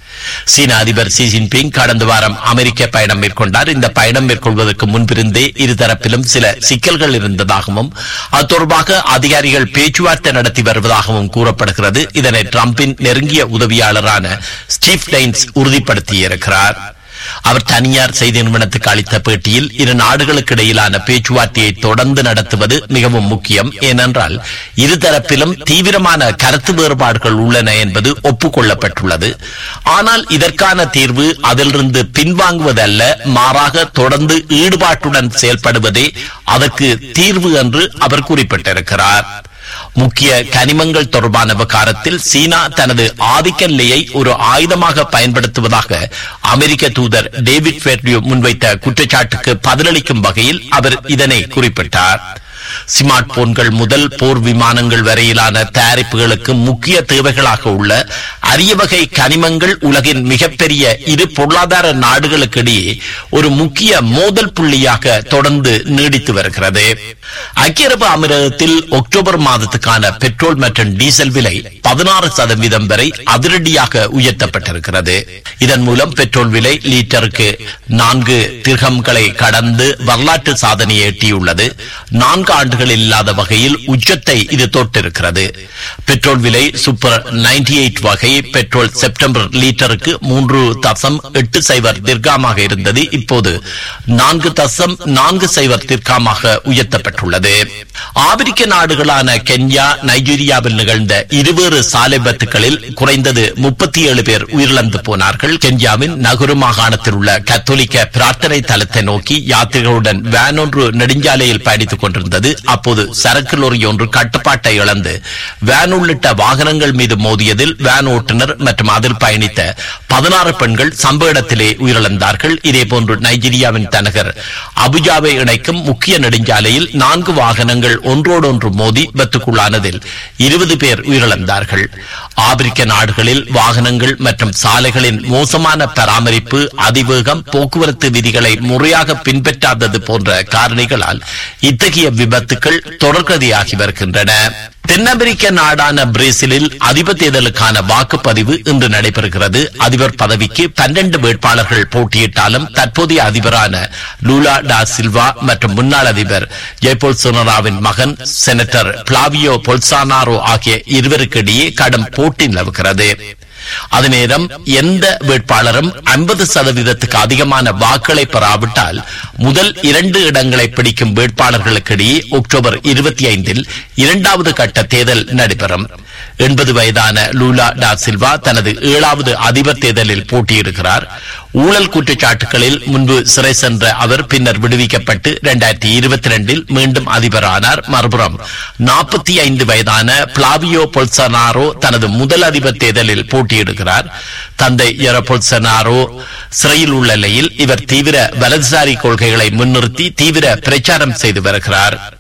சீன அதிபர் ஷி ஜின்பிங் கடந்த வாரம் அமெரிக்க பயணம் மேற்கொண்டார் இந்த பயணம் மேற்கொள்வதற்கு முன்பிருந்தே இருதரப்பிலும் சில சிக்கல்கள் இருந்ததாகவும் அது தொடர்பாக அதிகாரிகள் பேச்சுவார்த்தை நடத்தி வருவதாகவும் கூறப்படுகிறது இதனை டிரம்பின் நெருங்கிய உதவியாளரான ஸ்டீவ் லைன்ஸ் உறுதிப்படுத்தியிருக்கிறார் அவர் தனியார் செய்தி நிறுவனத்துக்கு அளித்த பேட்டியில் இரு நாடுகளுக்கு இடையிலான பேச்சுவார்த்தையை தொடர்ந்து நடத்துவது மிகவும் முக்கியம் ஏனென்றால் இருதரப்பிலும் தீவிரமான கருத்து வேறுபாடுகள் உள்ளன என்பது ஒப்புக்கொள்ளப்பட்டுள்ளது ஆனால் இதற்கான தீர்வு அதிலிருந்து பின்வாங்குவதல்ல மாறாக தொடர்ந்து ஈடுபாட்டுடன் செயல்படுவதே அதற்கு தீர்வு என்று அவர் குறிப்பிட்டிருக்கிறார் முக்கிய கனிமங்கள் தொடர்பான விவகாரத்தில் சீனா தனது ஆதிக்க நிலையை ஒரு ஆயுதமாக பயன்படுத்துவதாக அமெரிக்க தூதர் டேவிட் ஃபெர்டியோ முன்வைத்த குற்றச்சாட்டுக்கு பதிலளிக்கும் வகையில் அவர் இதனை குறிப்பிட்டார் ஸ்மார்ட் போன்கள் முதல் போர் விமானங்கள் வரையிலான தயாரிப்புகளுக்கு முக்கிய தேவைகளாக உள்ள அரிய வகை கனிமங்கள் உலகின் மிகப்பெரிய இரு பொருளாதார நாடுகளுக்கிடையே ஒரு முக்கிய மோதல் புள்ளியாக தொடர்ந்து நீடித்து வருகிறது ஐக்கிய அரபு அமீரகத்தில் அக்டோபர் மாதத்துக்கான பெட்ரோல் மற்றும் டீசல் விலை பதினாறு சதவீதம் வரை அதிரடியாக உயர்த்தப்பட்டிருக்கிறது இதன் மூலம் பெட்ரோல் விலை லீட்டருக்கு நான்கு திர்கம்களை கடந்து வரலாற்று சாதனையை எட்டியுள்ளது நான்கு ஆண்டுகள் இல்லாத வகையில் உச்சத்தை இது தொட்டிருக்கிறது பெட்ரோல் விலை சூப்பர் நைன்டி எயிட் வகை பெட்ரோல் செப்டம்பர் லீட்டருக்கு மூன்று தசம் எட்டு சைவர் திர்காமாக இருந்தது இப்போது நான்கு தசம் நான்கு சைவர் திர்காமாக உயர்த்தப்பட்டுள்ளது ஆப்பிரிக்க நாடுகளான கென்யா நைஜீரியாவில் நிகழ்ந்த இருவேறு சாலை விபத்துகளில் குறைந்தது முப்பத்தி ஏழு பேர் உயிரிழந்து போனார்கள் கென்யாவின் நகுரு மாகாணத்தில் உள்ள கத்தோலிக்க பிரார்த்தனை தலத்தை நோக்கி யாத்திரிகளுடன் வேன் ஒன்று நெடுஞ்சாலையில் பயணித்துக் கொண்டிருந்தது அப்போது சரக்கு லோரி ஒன்று கட்டுப்பாட்டை இழந்து வேன் உள்ளிட்ட வாகனங்கள் மீது மோதியதில் வேன் ஓட்டுநர் மற்றும் அதில் பயணித்த பதினாறு பெண்கள் சம்பவ இடத்திலே உயிரிழந்தார்கள் இதேபோன்று நைஜீரியாவின் தலைநகர் அபுஜாவை இணைக்கும் முக்கிய நெடுஞ்சாலையில் நான்கு வாகனங்கள் ஒன்றோடொன்று மோதி விபத்துக்குள்ளானதில் இருபது பேர் உயிரிழந்தார்கள் ஆப்பிரிக்க நாடுகளில் வாகனங்கள் மற்றும் சாலைகளின் மோசமான பராமரிப்பு அதிவேகம் போக்குவரத்து விதிகளை முறையாக பின்பற்றாதது போன்ற காரணிகளால் இத்தகைய விபத்துக்கள் தொடர்கதையாகி வருகின்றன தென் அமெரிக்க நாடான பிரேசிலில் அதிபர் தேர்தலுக்கான வாக்குப்பதிவு இன்று நடைபெறுகிறது அதிபர் பதவிக்கு பன்னெண்டு வேட்பாளர்கள் போட்டியிட்டாலும் தற்போதைய அதிபரான லூலா டா சில்வா மற்றும் முன்னாள் அதிபர் ஜெய்போல் சோனராவின் மகன் செனட்டர் பிளாவியோ பொல்சானாரோ ஆகிய இருவருக்கிடையே கடும் போட்டி நிலவுகிறது அதே நேரம் எந்த வேட்பாளரும் ஐம்பது சதவீதத்துக்கு அதிகமான வாக்குகளை பெறாவிட்டால் முதல் இரண்டு இடங்களை பிடிக்கும் வேட்பாளர்களுக்கிடையே அக்டோபர் இருபத்தி ஐந்தில் இரண்டாவது கட்ட தேர்தல் நடைபெறும் எண்பது வயதான லூலா டா சில்வா தனது ஏழாவது அதிபர் தேர்தலில் போட்டியிடுகிறார் ஊழல் குற்றச்சாட்டுகளில் முன்பு சிறை சென்ற அவர் பின்னர் விடுவிக்கப்பட்டு இரண்டாயிரத்தி இருபத்தி ரெண்டில் மீண்டும் அதிபரானார் மறுபுறம் நாற்பத்தி ஐந்து வயதான பிளாவியோ பொல்சனாரோ தனது முதல் அதிபர் தேர்தலில் போட்டியிடுகிறார் தந்தை எர பொல்சனாரோ சிறையில் உள்ள நிலையில் இவர் தீவிர வலதுசாரி கொள்கைகளை முன்னிறுத்தி தீவிர பிரச்சாரம் செய்து வருகிறார்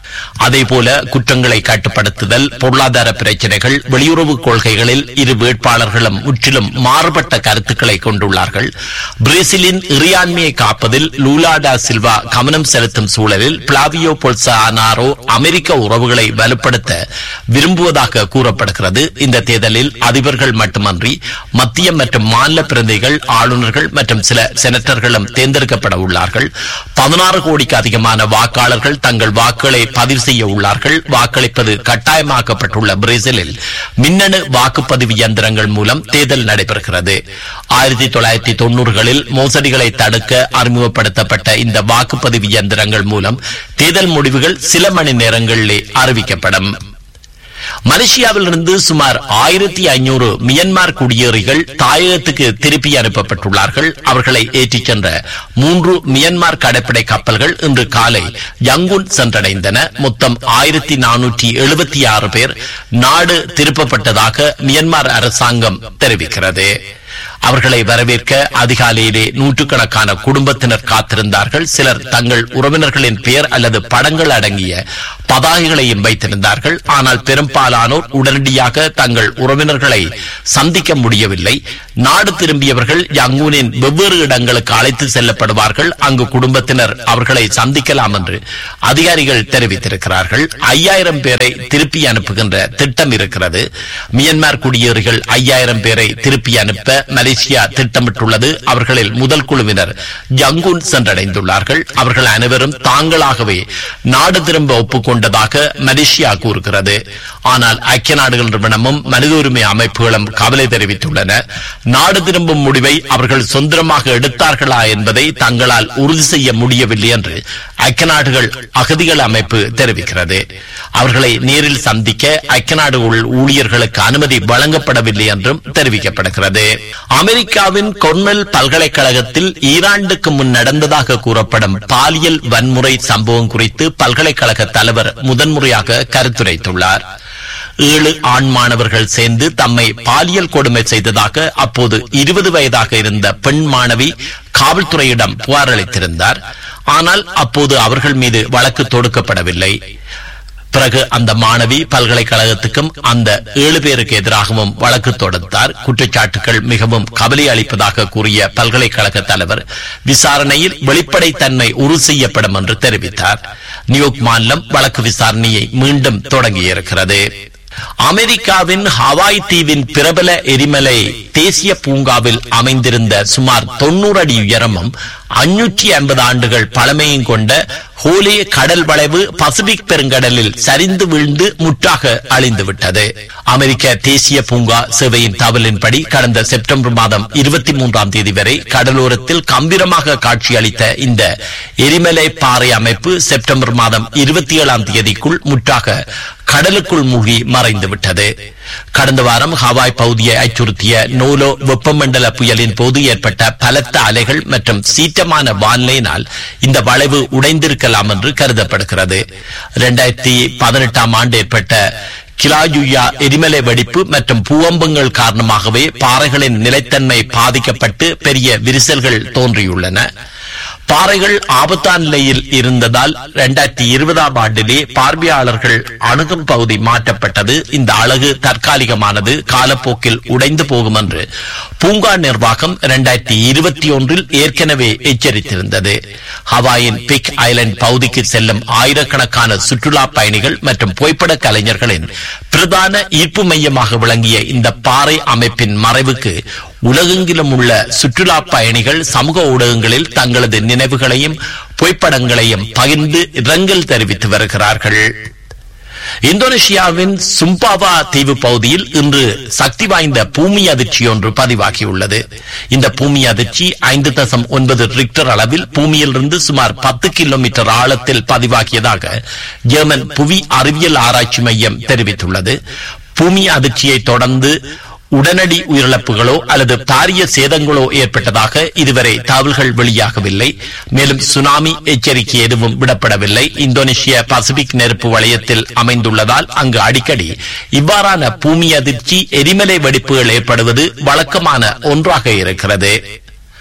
அதேபோல குற்றங்களை கட்டுப்படுத்துதல் பொருளாதார பிரச்சினைகள் வெளியுறவு கொள்கைகளில் இரு வேட்பாளர்களும் முற்றிலும் மாறுபட்ட கருத்துக்களை கொண்டுள்ளார்கள் பிரேசிலின் இறையாண்மையை காப்பதில் லூலாடா சில்வா கவனம் செலுத்தும் சூழலில் பிளாவியோ பொல்சானாரோ அமெரிக்க உறவுகளை வலுப்படுத்த விரும்புவதாக கூறப்படுகிறது இந்த தேர்தலில் அதிபர்கள் மட்டுமன்றி மத்திய மற்றும் மாநில பிரதிகள் ஆளுநர்கள் மற்றும் சில செனட்டர்களும் தேர்ந்தெடுக்கப்பட உள்ளார்கள் பதினாறு கோடிக்கு அதிகமான வாக்காளர்கள் தங்கள் வாக்குகளை பதிவு செய்ய உள்ளார்கள் வாக்களிப்பது கட்டாயமாக்கப்பட்டுள்ள பிரேசிலில் மின்னணு வாக்குப்பதிவு இயந்திரங்கள் மூலம் தேர்தல் நடைபெறுகிறது ஆயிரத்தி தொள்ளாயிரத்தி தொன்னூறுகளில் மோசடிகளை தடுக்க அறிமுகப்படுத்தப்பட்ட இந்த வாக்குப்பதிவு இயந்திரங்கள் மூலம் தேர்தல் முடிவுகள் சில மணி நேரங்களிலே அறிவிக்கப்படும் மலேசியாவிலிருந்து சுமார் ஆயிரத்தி ஐநூறு மியன்மார் குடியேறிகள் தாயகத்துக்கு திருப்பி அனுப்பப்பட்டுள்ளார்கள் அவர்களை ஏற்றிச் சென்ற மூன்று மியன்மார் கடற்படை கப்பல்கள் இன்று காலை யங்குன் சென்றடைந்தன மொத்தம் ஆயிரத்தி நானூற்றி எழுபத்தி ஆறு பேர் நாடு திருப்பப்பட்டதாக மியன்மார் அரசாங்கம் தெரிவிக்கிறது அவர்களை வரவேற்க அதிகாலையிலே நூற்றுக்கணக்கான குடும்பத்தினர் காத்திருந்தார்கள் சிலர் தங்கள் உறவினர்களின் பெயர் அல்லது படங்கள் அடங்கிய பதாகைகளையும் வைத்திருந்தார்கள் ஆனால் பெரும்பாலானோர் உடனடியாக தங்கள் உறவினர்களை சந்திக்க முடியவில்லை நாடு திரும்பியவர்கள் யங்கூனின் வெவ்வேறு இடங்களுக்கு அழைத்து செல்லப்படுவார்கள் அங்கு குடும்பத்தினர் அவர்களை சந்திக்கலாம் என்று அதிகாரிகள் தெரிவித்திருக்கிறார்கள் ஐயாயிரம் பேரை திருப்பி அனுப்புகின்ற திட்டம் இருக்கிறது மியன்மார் குடியேறிகள் ஐயாயிரம் பேரை திருப்பி அனுப்ப மலேசியா திட்டமிட்டுள்ளது அவர்களில் முதல் குழுவினர் யங்கூன் சென்றடைந்துள்ளார்கள் அவர்கள் அனைவரும் தாங்களாகவே நாடு திரும்ப ஒப்புக்கொண்டதாக மலேசியா கூறுகிறது ஆனால் ஐக்கிய நாடுகள் நிறுவனமும் மனித உரிமை அமைப்புகளும் கவலை தெரிவித்துள்ளன நாடு திரும்பும் முடிவை அவர்கள் சொந்தமாக எடுத்தார்களா என்பதை தங்களால் உறுதி செய்ய முடியவில்லை என்று ஐக்கிய நாடுகள் அகதிகள் அமைப்பு தெரிவிக்கிறது அவர்களை நேரில் சந்திக்க ஐக்கிய நாடுகள் ஊழியர்களுக்கு அனுமதி வழங்கப்படவில்லை என்றும் தெரிவிக்கப்படுகிறது அமெரிக்காவின் கொர்னல் பல்கலைக்கழகத்தில் ஈராண்டுக்கு முன் நடந்ததாக கூறப்படும் பாலியல் வன்முறை சம்பவம் குறித்து பல்கலைக்கழக தலைவர் முதன்முறையாக கருத்துரைத்துள்ளார் ஏழு ஆண் மாணவர்கள் சேர்ந்து தம்மை பாலியல் கொடுமை செய்ததாக அப்போது இருபது வயதாக இருந்த பெண் மாணவி காவல்துறையிடம் புகார் அளித்திருந்தார் ஆனால் அப்போது அவர்கள் மீது வழக்கு தொடுக்கப்படவில்லை பிறகு அந்த மாணவி பல்கலைக்கழகத்துக்கும் அந்த ஏழு பேருக்கு எதிராகவும் வழக்கு தொடுத்தார் குற்றச்சாட்டுகள் மிகவும் கவலை அளிப்பதாக கூறிய பல்கலைக்கழக தலைவர் விசாரணையில் வெளிப்படைத்தன்மை உறுதி செய்யப்படும் என்று தெரிவித்தார் நியூயார்க் மாநிலம் வழக்கு விசாரணையை மீண்டும் தொடங்கியிருக்கிறது அமெரிக்காவின் ஹவாய் தீவின் பிரபல எரிமலை தேசிய பூங்காவில் அமைந்திருந்த சுமார் தொன்னூறு அடி உயரமும் அஞ்சூற்றி ஐம்பது ஆண்டுகள் பழமையும் கொண்ட ஹோலே கடல் வளைவு பசிபிக் பெருங்கடலில் சரிந்து வீழ்ந்து முற்றாக அழிந்து விட்டது அமெரிக்க தேசிய பூங்கா சேவையின் தகவலின்படி கடந்த செப்டம்பர் மாதம் இருபத்தி மூன்றாம் தேதி வரை கடலோரத்தில் கம்பீரமாக காட்சியளித்த இந்த எரிமலை பாறை அமைப்பு செப்டம்பர் மாதம் இருபத்தி ஏழாம் தேதிக்குள் முற்றாக கடலுக்குள் மூழ்கி மறைந்து விட்டது கடந்த வாரம் ஹவாய் பகுதியை அச்சுறுத்திய நோலோ வெப்பமண்டல புயலின் போது ஏற்பட்ட பலத்த அலைகள் மற்றும் சீற்றமான வானிலையினால் இந்த வளைவு உடைந்திருக்கலாம் என்று கருதப்படுகிறது இரண்டாயிரத்தி பதினெட்டாம் ஆண்டு ஏற்பட்ட கிலாயுயா எரிமலை வெடிப்பு மற்றும் பூவம்பங்கள் காரணமாகவே பாறைகளின் நிலைத்தன்மை பாதிக்கப்பட்டு பெரிய விரிசல்கள் தோன்றியுள்ளன பாறைகள் ஆபத்தான நிலையில் இருந்ததால் இரண்டாயிரத்தி இருபதாம் ஆண்டிலே பார்வையாளர்கள் அணுகும் பகுதி மாற்றப்பட்டது இந்த அழகு தற்காலிகமானது காலப்போக்கில் உடைந்து போகும் என்று பூங்கா நிர்வாகம் இரண்டாயிரத்தி இருபத்தி ஒன்றில் ஏற்கனவே எச்சரித்திருந்தது ஹவாயின் பிக் ஐலண்ட் பகுதிக்கு செல்லும் ஆயிரக்கணக்கான சுற்றுலா பயணிகள் மற்றும் புகைப்பட கலைஞர்களின் பிரதான ஈர்ப்பு மையமாக விளங்கிய இந்த பாறை அமைப்பின் மறைவுக்கு உலகெங்கிலும் உள்ள சுற்றுலா பயணிகள் சமூக ஊடகங்களில் தங்களது நினைவுகளையும் புகைப்படங்களையும் பகிர்ந்து இரங்கல் தெரிவித்து வருகிறார்கள் இந்தோனேஷியாவின் சும்பாவா தீவு பகுதியில் இன்று சக்தி வாய்ந்த பூமி அதிர்ச்சி ஒன்று பதிவாகியுள்ளது இந்த பூமி அதிர்ச்சி ஐந்து தசம் ஒன்பது ரிக்டர் அளவில் பூமியிலிருந்து சுமார் பத்து கிலோமீட்டர் ஆழத்தில் பதிவாகியதாக ஜெர்மன் புவி அறிவியல் ஆராய்ச்சி மையம் தெரிவித்துள்ளது பூமி அதிர்ச்சியை தொடர்ந்து உடனடி உயிரிழப்புகளோ அல்லது பாரிய சேதங்களோ ஏற்பட்டதாக இதுவரை தகவல்கள் வெளியாகவில்லை மேலும் சுனாமி எச்சரிக்கை எதுவும் விடப்படவில்லை இந்தோனேஷிய பசிபிக் நெருப்பு வளையத்தில் அமைந்துள்ளதால் அங்கு அடிக்கடி இவ்வாறான பூமி அதிர்ச்சி எரிமலை வெடிப்புகள் ஏற்படுவது வழக்கமான ஒன்றாக இருக்கிறது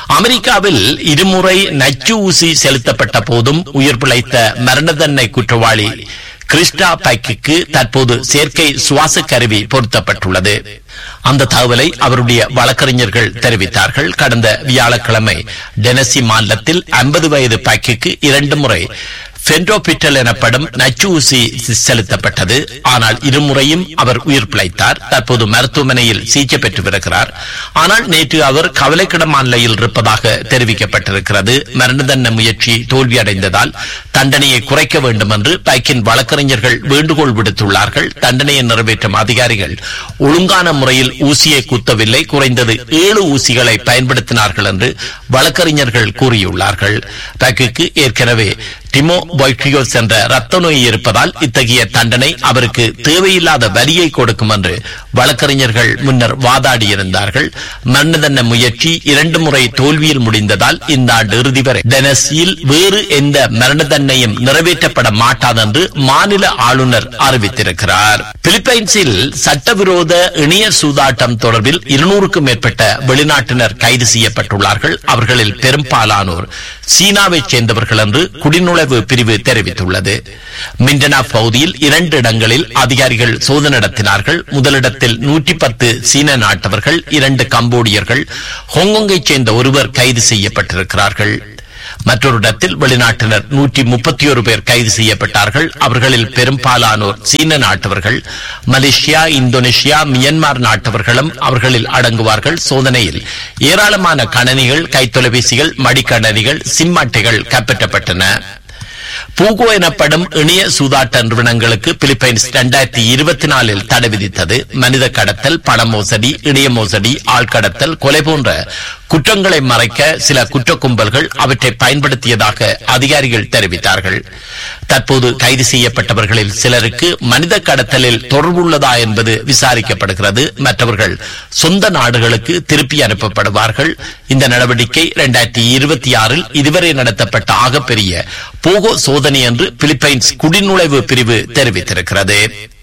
அமெரிக்காவில் இருமுறை நச்சு ஊசி செலுத்தப்பட்ட போதும் உயிர் பிழைத்த மரண தண்டனை குற்றவாளி கிறிஸ்டா பைக்கு தற்போது செயற்கை சுவாச கருவி பொருத்தப்பட்டுள்ளது அந்த தகவலை அவருடைய வழக்கறிஞர்கள் தெரிவித்தார்கள் கடந்த வியாழக்கிழமை டெனசி மாநிலத்தில் ஐம்பது வயது பைக்கு இரண்டு முறை ஃபென்டோபிட்டல் எனப்படும் நச்சு ஊசி செலுத்தப்பட்டது ஆனால் இருமுறையும் அவர் உயிர் பிழைத்தார் தற்போது மருத்துவமனையில் சிகிச்சை பெற்று வருகிறார் ஆனால் நேற்று அவர் கவலைக்கிடமான நிலையில் இருப்பதாக தெரிவிக்கப்பட்டிருக்கிறது மரண தண்டனை முயற்சி தோல்வியடைந்ததால் தண்டனையை குறைக்க வேண்டும் என்று பைக்கின் வழக்கறிஞர்கள் வேண்டுகோள் விடுத்துள்ளார்கள் தண்டனையை நிறைவேற்றும் அதிகாரிகள் ஒழுங்கான முறையில் ஊசியை குத்தவில்லை குறைந்தது ஏழு ஊசிகளை பயன்படுத்தினார்கள் என்று வழக்கறிஞர்கள் கூறியுள்ளார்கள் பைக்கு ஏற்கனவே டிமோ பாய்டியோஸ் என்ற ரத்த நோய் இருப்பதால் இத்தகைய தண்டனை அவருக்கு தேவையில்லாத வரியை கொடுக்கும் என்று வழக்கறிஞர்கள் முன்னர் வாதாடியிருந்தார்கள் மரண தண்டனை முயற்சி இரண்டு முறை தோல்வியில் முடிந்ததால் இந்த ஆண்டு இறுதி வரை டெனசியில் வேறு எந்த மரண தண்டனையும் நிறைவேற்றப்பட மாட்டாது என்று மாநில ஆளுநர் அறிவித்திருக்கிறார் பிலிப்பைன்ஸில் சட்டவிரோத இணைய சூதாட்டம் தொடர்பில் இருநூறுக்கும் மேற்பட்ட வெளிநாட்டினர் கைது செய்யப்பட்டுள்ளார்கள் அவர்களில் பெரும்பாலானோர் சீனாவைச் சேர்ந்தவர்கள் என்று குடிநுழைவு பிரிவு தெரிவித்துள்ளது மிண்டனா பகுதியில் இரண்டு இடங்களில் அதிகாரிகள் சோதனை நடத்தினார்கள் முதலிடத்தில் நூற்றி பத்து சீன நாட்டவர்கள் இரண்டு கம்போடியர்கள் ஹாங்காங்கைச் சேர்ந்த ஒருவர் கைது செய்யப்பட்டிருக்கிறார்கள் மற்றொரு இடத்தில் வெளிநாட்டினர் நூற்றி முப்பத்தி ஒரு பேர் கைது செய்யப்பட்டார்கள் அவர்களில் பெரும்பாலானோர் சீன நாட்டவர்கள் மலேசியா இந்தோனேஷியா மியன்மார் நாட்டவர்களும் அவர்களில் அடங்குவார்கள் சோதனையில் ஏராளமான கணனிகள் கைத்தொலைபேசிகள் மடிக்கணனிகள் சிம் அட்டைகள் கைப்பற்றப்பட்டன பூகோ எனப்படும் இணைய சூதாட்ட நிறுவனங்களுக்கு பிலிப்பைன்ஸ் இரண்டாயிரத்தி இருபத்தி நாலில் தடை விதித்தது மனித கடத்தல் பண மோசடி இணைய மோசடி ஆள்கடத்தல் கொலை போன்ற குற்றங்களை மறைக்க சில குற்ற கும்பல்கள் அவற்றை பயன்படுத்தியதாக அதிகாரிகள் தெரிவித்தார்கள் தற்போது கைது செய்யப்பட்டவர்களில் சிலருக்கு மனித கடத்தலில் தொடர்புள்ளதா என்பது விசாரிக்கப்படுகிறது மற்றவர்கள் சொந்த நாடுகளுக்கு திருப்பி அனுப்பப்படுவார்கள் இந்த நடவடிக்கை இரண்டாயிரத்தி இருபத்தி ஆறில் இதுவரை நடத்தப்பட்ட ஆகப்பெரிய போகோ சோதனை என்று பிலிப்பைன்ஸ் குடிநுழைவு பிரிவு தெரிவித்திருக்கிறது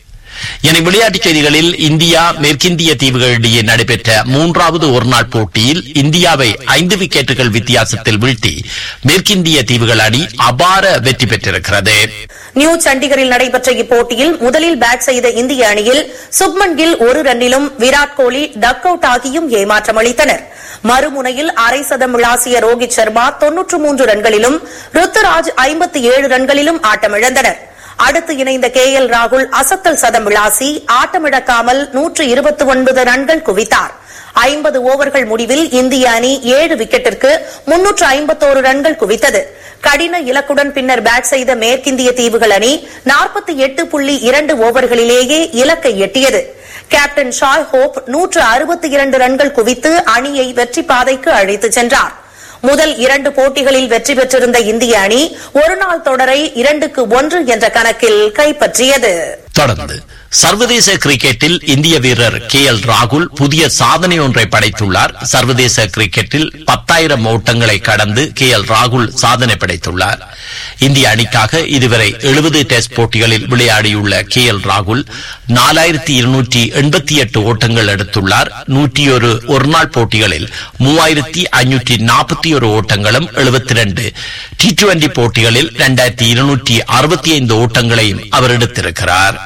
என விளையாட்டுச் செய்திகளில் இந்தியா மேற்கிந்திய தீவுகளிடையே நடைபெற்ற மூன்றாவது ஒருநாள் போட்டியில் இந்தியாவை ஐந்து விக்கெட்டுகள் வித்தியாசத்தில் வீழ்த்தி மேற்கிந்திய தீவுகள் அணி அபார வெற்றி பெற்றிருக்கிறது நியூ சண்டிகரில் நடைபெற்ற இப்போட்டியில் முதலில் பேட் செய்த இந்திய அணியில் சுப்மன் கில் ஒரு ரன்னிலும் விராட் கோலி டக் அவுட் ஆகியும் ஏமாற்றம் அளித்தனர் மறுமுனையில் அரை சதம் விளாசிய ரோஹித் சர்மா தொன்னூற்று மூன்று ரன்களிலும் ருத்துராஜ் ஐம்பத்தி ஏழு ரன்களிலும் ஆட்டமிழந்தனர் அடுத்து இணைந்த கே எல் ராகுல் அசத்தல் சதம் விளாசி ஆட்டமிழக்காமல் நூற்று இருபத்தி ஒன்பது ரன்கள் குவித்தார் ஐம்பது ஓவர்கள் முடிவில் இந்திய அணி ஏழு விக்கெட்டிற்கு முன்னூற்று ஐம்பத்தோரு ரன்கள் குவித்தது கடின இலக்குடன் பின்னர் பேட் செய்த மேற்கிந்திய தீவுகள் அணி நாற்பத்தி எட்டு புள்ளி இரண்டு ஓவர்களிலேயே இலக்கை எட்டியது கேப்டன் ஷாய் ஹோப் நூற்று அறுபத்தி இரண்டு ரன்கள் குவித்து அணியை வெற்றி பாதைக்கு அழைத்துச் சென்றார் முதல் இரண்டு போட்டிகளில் வெற்றி பெற்றிருந்த இந்திய அணி ஒருநாள் தொடரை இரண்டுக்கு ஒன்று என்ற கணக்கில் கைப்பற்றியது தொடர்ந்து சர்வதேச கிரிக்கெட்டில் இந்திய வீரர் கே எல் ராகுல் புதிய சாதனை ஒன்றை படைத்துள்ளார் சர்வதேச கிரிக்கெட்டில் பத்தாயிரம் ஓட்டங்களை கடந்து கே எல் ராகுல் சாதனை படைத்துள்ளார் இந்திய அணிக்காக இதுவரை எழுபது டெஸ்ட் போட்டிகளில் விளையாடியுள்ள கே எல் ராகுல் நாலாயிரத்தி இருநூற்றி எண்பத்தி எட்டு ஓட்டங்கள் எடுத்துள்ளார் நூற்றி ஒரு ஒருநாள் போட்டிகளில் மூவாயிரத்தி ஐநூற்றி நாற்பத்தி ஒரு ஓட்டங்களும் எழுபத்தி ரெண்டு டி டுவெண்டி போட்டிகளில் இரண்டாயிரத்தி இருநூற்றி அறுபத்தி ஐந்து ஓட்டங்களையும் அவர் எடுத்திருக்கிறார்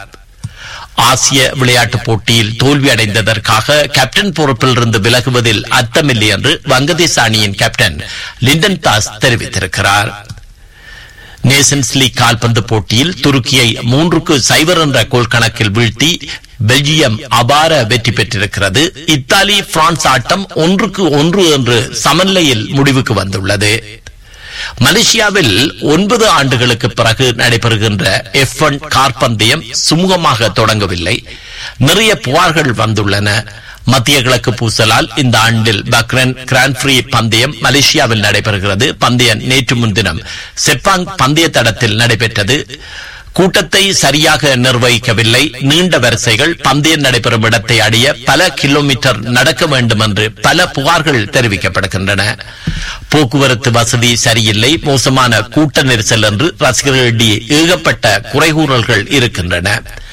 ஆசிய விளையாட்டுப் போட்டியில் தோல்வி அடைந்ததற்காக கேப்டன் பொறுப்பில் இருந்து விலகுவதில் அர்த்தமில்லை என்று வங்கதேச அணியின் கேப்டன் லிண்டன் தாஸ் தெரிவித்திருக்கிறார் நேஷன்ஸ் லீக் கால்பந்து போட்டியில் துருக்கியை மூன்றுக்கு சைவர் என்ற கோல் கணக்கில் வீழ்த்தி பெல்ஜியம் அபார வெற்றி பெற்றிருக்கிறது இத்தாலி பிரான்ஸ் ஆட்டம் ஒன்றுக்கு ஒன்று என்று சமநிலையில் முடிவுக்கு வந்துள்ளது மலேசியாவில் ஒன்பது ஆண்டுகளுக்கு பிறகு நடைபெறுகின்ற எஃப் ஒன் கார் பந்தயம் சுமூகமாக தொடங்கவில்லை நிறைய புகார்கள் வந்துள்ளன மத்திய கிழக்கு பூசலால் இந்த ஆண்டில் பக்ரன் கிராண்ட் பிரீ பந்தயம் மலேசியாவில் நடைபெறுகிறது பந்தயம் நேற்று முன்தினம் செப்பாங் பந்தய தடத்தில் நடைபெற்றது கூட்டத்தை சரியாக நிர்வகிக்கவில்லை நீண்ட வரிசைகள் பந்தயம் நடைபெறும் இடத்தை அடைய பல கிலோமீட்டர் நடக்க வேண்டும் என்று பல புகார்கள் தெரிவிக்கப்படுகின்றன போக்குவரத்து வசதி சரியில்லை மோசமான கூட்ட நெரிசல் என்று ரசிகர்களிடையே ஏகப்பட்ட குறைகூறல்கள் இருக்கின்றன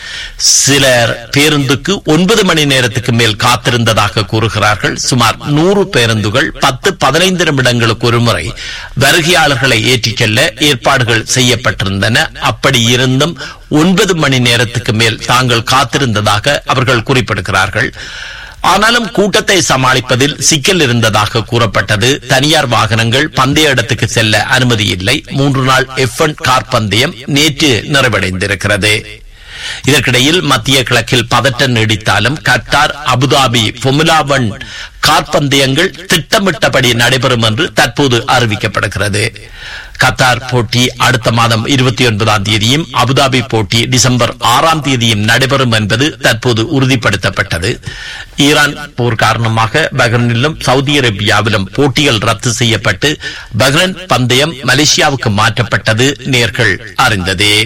சிலர் பேருந்துக்கு ஒன்பது மணி நேரத்துக்கு மேல் காத்திருந்ததாக கூறுகிறார்கள் சுமார் நூறு பேருந்துகள் பத்து பதினைந்து நிமிடங்களுக்கு ஒருமுறை வருகையாளர்களை ஏற்றிச் செல்ல ஏற்பாடுகள் செய்யப்பட்டிருந்தன அப்படி இருந்தும் ஒன்பது மணி நேரத்துக்கு மேல் தாங்கள் காத்திருந்ததாக அவர்கள் குறிப்பிடுகிறார்கள் ஆனாலும் கூட்டத்தை சமாளிப்பதில் சிக்கல் இருந்ததாக கூறப்பட்டது தனியார் வாகனங்கள் பந்தய இடத்துக்கு செல்ல அனுமதி இல்லை மூன்று நாள் எஃப் கார் பந்தயம் நேற்று நிறைவடைந்திருக்கிறது இதற்கிடையில் மத்திய கிழக்கில் பதட்டம் நீடித்தாலும் Qatar Abu Dhabi formula one car பந்தயங்கள் திட்டமிட்டபடி நடைபெறும் என்று தற்போது அறிவிக்கப்படுகிறது கத்தார் போட்டி அடுத்த மாதம் இருபத்தி ஒன்பதாம் தேதியும் அபுதாபி போட்டி டிசம்பர் ஆறாம் தேதியும் நடைபெறும் என்பது தற்போது உறுதிப்படுத்தப்பட்டது ஈரான் போர் காரணமாக பஹ்ரைனிலும் சவுதி அரேபியாவிலும் போட்டிகள் ரத்து செய்யப்பட்டு பஹ்ரைன் பந்தயம் மலேசியாவுக்கு மாற்றப்பட்டது நேர்கள் அறிந்ததே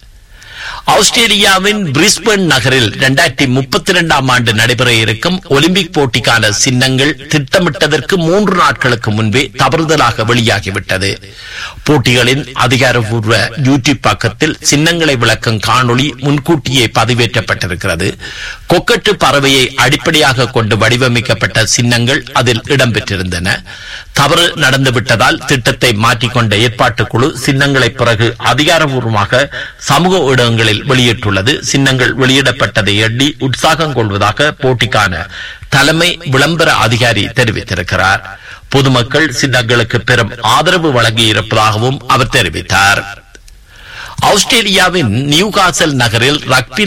ஆஸ்திரேலியாவின் பிரிஸ்பன் நகரில் இரண்டாயிரத்தி முப்பத்தி இரண்டாம் ஆண்டு நடைபெற இருக்கும் ஒலிம்பிக் போட்டிக்கான சின்னங்கள் திட்டமிட்டதற்கு மூன்று நாட்களுக்கு முன்பே தவறுதலாக வெளியாகிவிட்டது போட்டிகளின் அதிகாரப்பூர்வ யூடியூப் பக்கத்தில் சின்னங்களை விளக்கும் காணொளி முன்கூட்டியே பதிவேற்றப்பட்டிருக்கிறது கொக்கட்டு பறவையை அடிப்படையாக கொண்டு வடிவமைக்கப்பட்ட சின்னங்கள் அதில் இடம்பெற்றிருந்தன தவறு நடந்துவிட்டதால் திட்டத்தை மாற்றிக்கொண்ட ஏற்பாட்டுக்குழு சின்னங்களை பிறகு அதிகாரப்பூர்வமாக சமூக ஊடகங்களில் வெளியிட்டுள்ளது சின்னங்கள் வெளியிடப்பட்டதை எண்ணி உற்சாகம் கொள்வதாக போட்டிக்கான தலைமை விளம்பர அதிகாரி தெரிவித்திருக்கிறார் பொதுமக்கள் சின்னங்களுக்கு பெரும் ஆதரவு வழங்கியிருப்பதாகவும் அவர் தெரிவித்தார் ஆஸ்திரேலியாவின் நியூகாசல் நகரில் ரக்பி